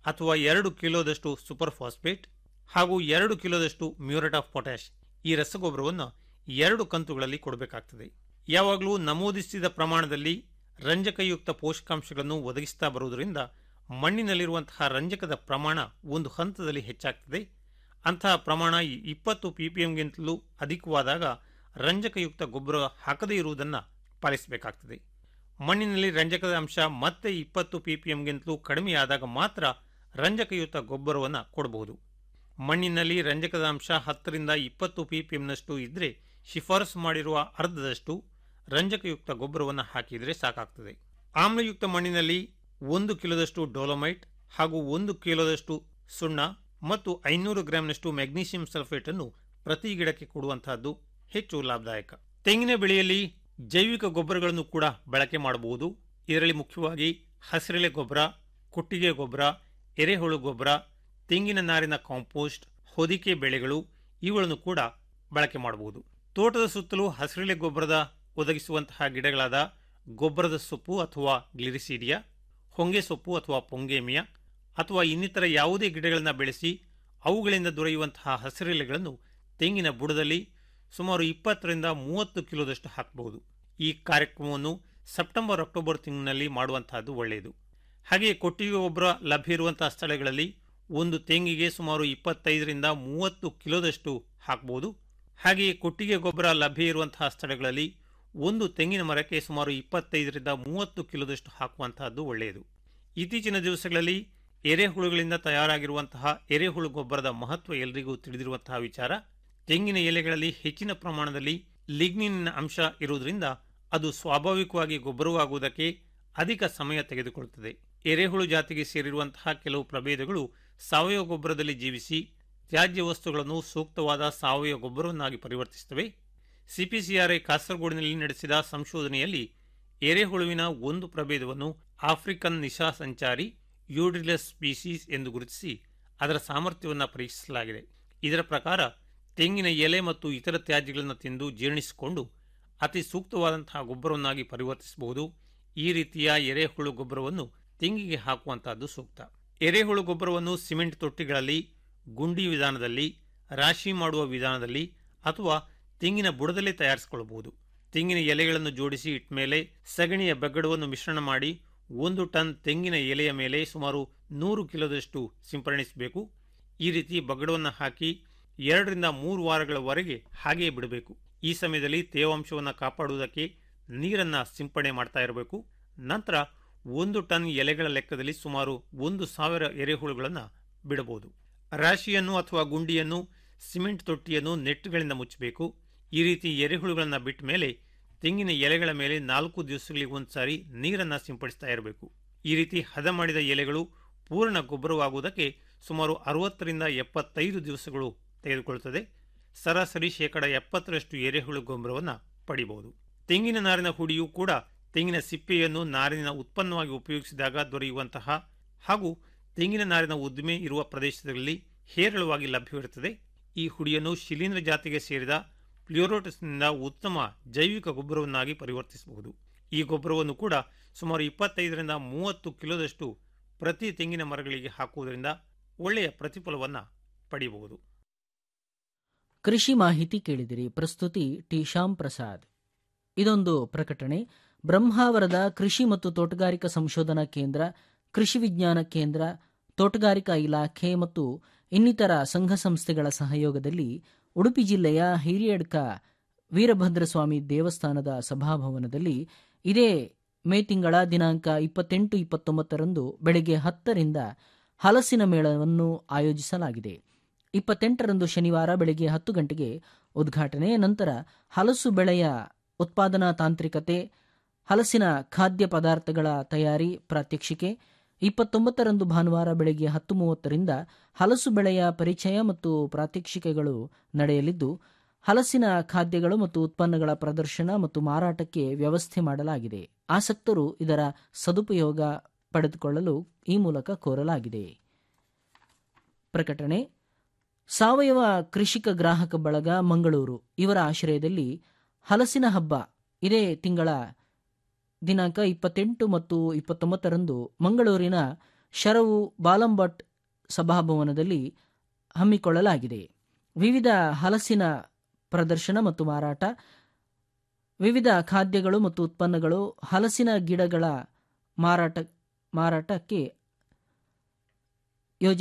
ಅಥವಾ ಎರಡು ಕಿಲೋದಷ್ಟು ಸೂಪರ್ ಫಾಸ್ಫೇಟ್ ಹಾಗೂ ಎರಡು ಕಿಲೋದಷ್ಟು ಮ್ಯೂರೇಟ್ ಆಫ್ ಪೊಟ್ಯಾಶ್ ಈ ರಸಗೊಬ್ಬರವನ್ನು ಎರಡು ಕಂತುಗಳಲ್ಲಿ ಕೊಡಬೇಕಾಗ್ತದೆ ಯಾವಾಗಲೂ ನಮೂದಿಸಿದ ಪ್ರಮಾಣದಲ್ಲಿ ರಂಜಕಯುಕ್ತ ಪೋಷಕಾಂಶಗಳನ್ನು ಒದಗಿಸ್ತಾ ಬರುವುದರಿಂದ ಮಣ್ಣಿನಲ್ಲಿರುವಂತಹ ರಂಜಕದ ಪ್ರಮಾಣ ಒಂದು ಹಂತದಲ್ಲಿ ಹೆಚ್ಚಾಗ್ತದೆ ಅಂತಹ ಪ್ರಮಾಣ ಇಪ್ಪತ್ತು ಪಿಪಿಎಂಗಿಂತಲೂ ಅಧಿಕವಾದಾಗ ರಂಜಕಯುಕ್ತ ಗೊಬ್ಬರ ಹಾಕದೇ ಇರುವುದನ್ನು ಪಾಲಿಸಬೇಕಾಗ್ತದೆ ಮಣ್ಣಿನಲ್ಲಿ ರಂಜಕದ ಅಂಶ ಮತ್ತೆ ಇಪ್ಪತ್ತು ಪಿಪಿಎಂಗಿಂತಲೂ ಕಡಿಮೆಯಾದಾಗ ಮಾತ್ರ ರಂಜಕಯುಕ್ತ ಗೊಬ್ಬರವನ್ನು ಕೊಡಬಹುದು ಮಣ್ಣಿನಲ್ಲಿ ರಂಜಕದ ಅಂಶ ಹತ್ತರಿಂದ ಇಪ್ಪತ್ತು ಪಿಪಿಎಂನಷ್ಟು ಇದ್ದರೆ ಶಿಫಾರಸು ಮಾಡಿರುವ ಅರ್ಧದಷ್ಟು ರಂಜಕಯುಕ್ತ ಗೊಬ್ಬರವನ್ನು ಹಾಕಿದರೆ ಸಾಕಾಗ್ತದೆ ಆಮ್ಲಯುಕ್ತ ಮಣ್ಣಿನಲ್ಲಿ ಒಂದು ಕಿಲೋದಷ್ಟು ಡೋಲೋಮೈಟ್ ಹಾಗೂ ಒಂದು ಕಿಲೋದಷ್ಟು ಸುಣ್ಣ ಮತ್ತು ಐನೂರು ಗ್ರಾಂನಷ್ಟು ಮೆಗ್ನೀಷಿಯಂ ಸಲ್ಫೇಟ್ ಅನ್ನು ಪ್ರತಿ ಗಿಡಕ್ಕೆ ಕೊಡುವಂತಹದ್ದು ಹೆಚ್ಚು ಲಾಭದಾಯಕ ತೆಂಗಿನ ಬೆಳೆಯಲ್ಲಿ ಜೈವಿಕ ಗೊಬ್ಬರಗಳನ್ನು ಕೂಡ ಬಳಕೆ ಮಾಡಬಹುದು ಇದರಲ್ಲಿ ಮುಖ್ಯವಾಗಿ ಹಸಿರೆಲೆ ಗೊಬ್ಬರ ಕೊಟ್ಟಿಗೆ ಗೊಬ್ಬರ ಎರೆಹುಳು ಗೊಬ್ಬರ ತೆಂಗಿನ ನಾರಿನ ಕಾಂಪೋಸ್ಟ್ ಹೊದಿಕೆ ಬೆಳೆಗಳು ಇವುಗಳನ್ನು ಕೂಡ ಬಳಕೆ ಮಾಡಬಹುದು ತೋಟದ ಸುತ್ತಲೂ ಹಸಿರೆಲೆ ಗೊಬ್ಬರದ ಒದಗಿಸುವಂತಹ ಗಿಡಗಳಾದ ಗೊಬ್ಬರದ ಸೊಪ್ಪು ಅಥವಾ ಗ್ಲಿರಿಸೀಡಿಯಾ ಹೊಂಗೆ ಸೊಪ್ಪು ಅಥವಾ ಪೊಂಗೇಮಿಯಾ ಅಥವಾ ಇನ್ನಿತರ ಯಾವುದೇ ಗಿಡಗಳನ್ನು ಬೆಳೆಸಿ ಅವುಗಳಿಂದ ದೊರೆಯುವಂತಹ ಹಸಿರೆಲೆಗಳನ್ನು ತೆಂಗಿನ ಬುಡದಲ್ಲಿ ಸುಮಾರು ಇಪ್ಪತ್ತರಿಂದ ಮೂವತ್ತು ಕಿಲೋದಷ್ಟು ಹಾಕಬಹುದು ಈ ಕಾರ್ಯಕ್ರಮವನ್ನು ಸೆಪ್ಟೆಂಬರ್ ಅಕ್ಟೋಬರ್ ತಿಂಗಳಿನಲ್ಲಿ ಮಾಡುವಂತಹದ್ದು ಒಳ್ಳೆಯದು ಹಾಗೆಯೇ ಕೊಟ್ಟಿಗೆ ಗೊಬ್ಬರ ಲಭ್ಯ ಇರುವಂತಹ ಸ್ಥಳಗಳಲ್ಲಿ ಒಂದು ತೆಂಗಿಗೆ ಸುಮಾರು ಇಪ್ಪತ್ತೈದರಿಂದ ಮೂವತ್ತು ಕಿಲೋದಷ್ಟು ಹಾಕಬಹುದು ಹಾಗೆಯೇ ಕೊಟ್ಟಿಗೆ ಗೊಬ್ಬರ ಲಭ್ಯ ಇರುವಂತಹ ಸ್ಥಳಗಳಲ್ಲಿ ಒಂದು ತೆಂಗಿನ ಮರಕ್ಕೆ ಸುಮಾರು ಇಪ್ಪತ್ತೈದರಿಂದ ಮೂವತ್ತು ಕಿಲೋದಷ್ಟು ಹಾಕುವಂತಹದ್ದು ಒಳ್ಳೆಯದು ಇತ್ತೀಚಿನ ದಿವಸಗಳಲ್ಲಿ ಎರೆಹುಳುಗಳಿಂದ ತಯಾರಾಗಿರುವಂತಹ ಎರೆಹುಳು ಗೊಬ್ಬರದ ಮಹತ್ವ ಎಲ್ಲರಿಗೂ ತಿಳಿದಿರುವಂತಹ ವಿಚಾರ ತೆಂಗಿನ ಎಲೆಗಳಲ್ಲಿ ಹೆಚ್ಚಿನ ಪ್ರಮಾಣದಲ್ಲಿ ಲಿಗ್ನಿನ್ ಅಂಶ ಇರುವುದರಿಂದ ಅದು ಸ್ವಾಭಾವಿಕವಾಗಿ ಗೊಬ್ಬರವಾಗುವುದಕ್ಕೆ ಅಧಿಕ ಸಮಯ ತೆಗೆದುಕೊಳ್ಳುತ್ತದೆ ಎರೆಹುಳು ಜಾತಿಗೆ ಸೇರಿರುವಂತಹ ಕೆಲವು ಪ್ರಭೇದಗಳು ಸಾವಯವ ಗೊಬ್ಬರದಲ್ಲಿ ಜೀವಿಸಿ ತ್ಯಾಜ್ಯ ವಸ್ತುಗಳನ್ನು ಸೂಕ್ತವಾದ ಸಾವಯವ ಗೊಬ್ಬರವನ್ನಾಗಿ ಪರಿವರ್ತಿಸುತ್ತವೆ ಸಿಪಿಸಿಆರ್ಐ ಕಾಸರಗೋಡಿನಲ್ಲಿ ನಡೆಸಿದ ಸಂಶೋಧನೆಯಲ್ಲಿ ಎರೆಹುಳುವಿನ ಒಂದು ಪ್ರಭೇದವನ್ನು ಆಫ್ರಿಕನ್ ನಿಶಾ ಸಂಚಾರಿ ಯೂಡ್ರಿಲಸ್ ಸ್ಪೀಸೀಸ್ ಎಂದು ಗುರುತಿಸಿ ಅದರ ಸಾಮರ್ಥ್ಯವನ್ನು ಪರೀಕ್ಷಿಸಲಾಗಿದೆ ಇದರ ಪ್ರಕಾರ ತೆಂಗಿನ ಎಲೆ ಮತ್ತು ಇತರ ತ್ಯಾಜ್ಯಗಳನ್ನು ತಿಂದು ಜೀರ್ಣಿಸಿಕೊಂಡು ಅತಿ ಸೂಕ್ತವಾದಂತಹ ಗೊಬ್ಬರವನ್ನಾಗಿ ಪರಿವರ್ತಿಸಬಹುದು ಈ ರೀತಿಯ ಎರೆಹುಳು ಗೊಬ್ಬರವನ್ನು ತೆಂಗಿಗೆ ಹಾಕುವಂತಹದ್ದು ಸೂಕ್ತ ಎರೆಹುಳು ಗೊಬ್ಬರವನ್ನು ಸಿಮೆಂಟ್ ತೊಟ್ಟಿಗಳಲ್ಲಿ ಗುಂಡಿ ವಿಧಾನದಲ್ಲಿ ರಾಶಿ ಮಾಡುವ ವಿಧಾನದಲ್ಲಿ ಅಥವಾ ತೆಂಗಿನ ಬುಡದಲ್ಲೇ ತಯಾರಿಸಿಕೊಳ್ಳಬಹುದು ತೆಂಗಿನ ಎಲೆಗಳನ್ನು ಜೋಡಿಸಿ ಇಟ್ಟ ಮೇಲೆ ಸಗಣಿಯ ಬೆಗ್ಗಡವನ್ನು ಮಿಶ್ರಣ ಮಾಡಿ ಒಂದು ಟನ್ ತೆಂಗಿನ ಎಲೆಯ ಮೇಲೆ ಸುಮಾರು ನೂರು ಕಿಲೋದಷ್ಟು ಸಿಂಪರಣಿಸಬೇಕು ಈ ರೀತಿ ಬಗ್ಗಡವನ್ನು ಹಾಕಿ ಎರಡರಿಂದ ಮೂರು ವಾರಗಳವರೆಗೆ ಹಾಗೆಯೇ ಬಿಡಬೇಕು ಈ ಸಮಯದಲ್ಲಿ ತೇವಾಂಶವನ್ನು ಕಾಪಾಡುವುದಕ್ಕೆ ನೀರನ್ನು ಸಿಂಪಡಣೆ ಮಾಡ್ತಾ ಇರಬೇಕು ನಂತರ ಒಂದು ಟನ್ ಎಲೆಗಳ ಲೆಕ್ಕದಲ್ಲಿ ಸುಮಾರು ಒಂದು ಸಾವಿರ ಎರೆಹುಳುಗಳನ್ನು ಬಿಡಬಹುದು ರಾಶಿಯನ್ನು ಅಥವಾ ಗುಂಡಿಯನ್ನು ಸಿಮೆಂಟ್ ತೊಟ್ಟಿಯನ್ನು ನೆಟ್ಗಳಿಂದ ಮುಚ್ಚಬೇಕು ಈ ರೀತಿ ಎರೆಹುಳುಗಳನ್ನು ಬಿಟ್ಟ ಮೇಲೆ ತೆಂಗಿನ ಎಲೆಗಳ ಮೇಲೆ ನಾಲ್ಕು ದಿವಸಗಳಿಗೆ ಒಂದ್ಸಾರಿ ನೀರನ್ನು ಸಿಂಪಡಿಸ್ತಾ ಇರಬೇಕು ಈ ರೀತಿ ಹದ ಮಾಡಿದ ಎಲೆಗಳು ಪೂರ್ಣ ಗೊಬ್ಬರವಾಗುವುದಕ್ಕೆ ಸುಮಾರು ಅರವತ್ತರಿಂದ ಎಪ್ಪತ್ತೈದು ದಿವಸಗಳು ತೆಗೆದುಕೊಳ್ಳುತ್ತದೆ ಸರಾಸರಿ ಶೇಕಡ ಎಪ್ಪತ್ತರಷ್ಟು ಎರೆಹುಳು ಗೊಬ್ಬರವನ್ನು ಪಡಿಬಹುದು ತೆಂಗಿನ ನಾರಿನ ಹುಡಿಯೂ ಕೂಡ ತೆಂಗಿನ ಸಿಪ್ಪೆಯನ್ನು ನಾರಿನ ಉತ್ಪನ್ನವಾಗಿ ಉಪಯೋಗಿಸಿದಾಗ ದೊರೆಯುವಂತಹ ಹಾಗೂ ತೆಂಗಿನ ನಾರಿನ ಉದ್ದಿಮೆ ಇರುವ ಪ್ರದೇಶದಲ್ಲಿ ಹೇರಳವಾಗಿ ಲಭ್ಯವಿರುತ್ತದೆ ಈ ಹುಡಿಯನ್ನು ಶಿಲೀಂಧ್ರ ಜಾತಿಗೆ ಸೇರಿದ ಪ್ಲ್ಯೂರೋಟಸ್ನಿಂದ ಉತ್ತಮ ಜೈವಿಕ ಗೊಬ್ಬರವನ್ನಾಗಿ ಪರಿವರ್ತಿಸಬಹುದು ಈ ಗೊಬ್ಬರವನ್ನು ಕೂಡ ಸುಮಾರು ಇಪ್ಪತ್ತೈದರಿಂದ ಮೂವತ್ತು ಕಿಲೋದಷ್ಟು ಪ್ರತಿ ತೆಂಗಿನ ಮರಗಳಿಗೆ ಹಾಕುವುದರಿಂದ ಒಳ್ಳೆಯ ಪ್ರತಿಫಲವನ್ನು ಪಡೆಯಬಹುದು ಕೃಷಿ ಮಾಹಿತಿ ಕೇಳಿದಿರಿ ಪ್ರಸ್ತುತಿ ಟಿ ಶ್ಯಾಮ್ ಪ್ರಸಾದ್ ಇದೊಂದು ಪ್ರಕಟಣೆ ಬ್ರಹ್ಮಾವರದ ಕೃಷಿ ಮತ್ತು ತೋಟಗಾರಿಕಾ ಸಂಶೋಧನಾ ಕೇಂದ್ರ ಕೃಷಿ ವಿಜ್ಞಾನ ಕೇಂದ್ರ ತೋಟಗಾರಿಕಾ ಇಲಾಖೆ ಮತ್ತು ಇನ್ನಿತರ ಸಂಘ ಸಂಸ್ಥೆಗಳ ಸಹಯೋಗದಲ್ಲಿ ಉಡುಪಿ ಜಿಲ್ಲೆಯ ಹಿರಿಯಡ್ಕ ವೀರಭದ್ರಸ್ವಾಮಿ ದೇವಸ್ಥಾನದ ಸಭಾಭವನದಲ್ಲಿ ಇದೇ ಮೇ ತಿಂಗಳ ದಿನಾಂಕ ಇಪ್ಪತ್ತೆಂಟು ಇಪ್ಪತ್ತೊಂಬತ್ತರಂದು ಬೆಳಗ್ಗೆ ಹತ್ತರಿಂದ ಹಲಸಿನ ಮೇಳವನ್ನು ಆಯೋಜಿಸಲಾಗಿದೆ ಇಪ್ಪತ್ತೆಂಟರಂದು ಶನಿವಾರ ಬೆಳಗ್ಗೆ ಹತ್ತು ಗಂಟೆಗೆ ಉದ್ಘಾಟನೆ ನಂತರ ಹಲಸು ಬೆಳೆಯ ಉತ್ಪಾದನಾ ತಾಂತ್ರಿಕತೆ ಹಲಸಿನ ಖಾದ್ಯ ಪದಾರ್ಥಗಳ ತಯಾರಿ ಪ್ರಾತ್ಯಕ್ಷಿಕೆ ಇಪ್ಪತ್ತೊಂಬತ್ತರಂದು ಭಾನುವಾರ ಬೆಳಗ್ಗೆ ಹತ್ತು ಮೂವತ್ತರಿಂದ ಹಲಸು ಬೆಳೆಯ ಪರಿಚಯ ಮತ್ತು ಪ್ರಾತ್ಯಕ್ಷಿಕೆಗಳು ನಡೆಯಲಿದ್ದು ಹಲಸಿನ ಖಾದ್ಯಗಳು ಮತ್ತು ಉತ್ಪನ್ನಗಳ ಪ್ರದರ್ಶನ ಮತ್ತು ಮಾರಾಟಕ್ಕೆ ವ್ಯವಸ್ಥೆ ಮಾಡಲಾಗಿದೆ ಆಸಕ್ತರು ಇದರ ಸದುಪಯೋಗ ಪಡೆದುಕೊಳ್ಳಲು ಈ ಮೂಲಕ ಕೋರಲಾಗಿದೆ ಪ್ರಕಟಣೆ ಸಾವಯವ ಕೃಷಿಕ ಗ್ರಾಹಕ ಬಳಗ ಮಂಗಳೂರು ಇವರ ಆಶ್ರಯದಲ್ಲಿ ಹಲಸಿನ ಹಬ್ಬ ಇದೇ ತಿಂಗಳ ದಿನಾಂಕ ಇಪ್ಪತ್ತೆಂಟು ಮತ್ತು ಇಪ್ಪತ್ತೊಂಬತ್ತರಂದು ಮಂಗಳೂರಿನ ಶರವು ಬಾಲಂಬಟ್ ಸಭಾಭವನದಲ್ಲಿ ಹಮ್ಮಿಕೊಳ್ಳಲಾಗಿದೆ ವಿವಿಧ ಹಲಸಿನ ಪ್ರದರ್ಶನ ಮತ್ತು ಮಾರಾಟ ವಿವಿಧ ಖಾದ್ಯಗಳು ಮತ್ತು ಉತ್ಪನ್ನಗಳು ಹಲಸಿನ ಗಿಡಗಳ ಮಾರಾಟ ಮಾರಾಟಕ್ಕೆ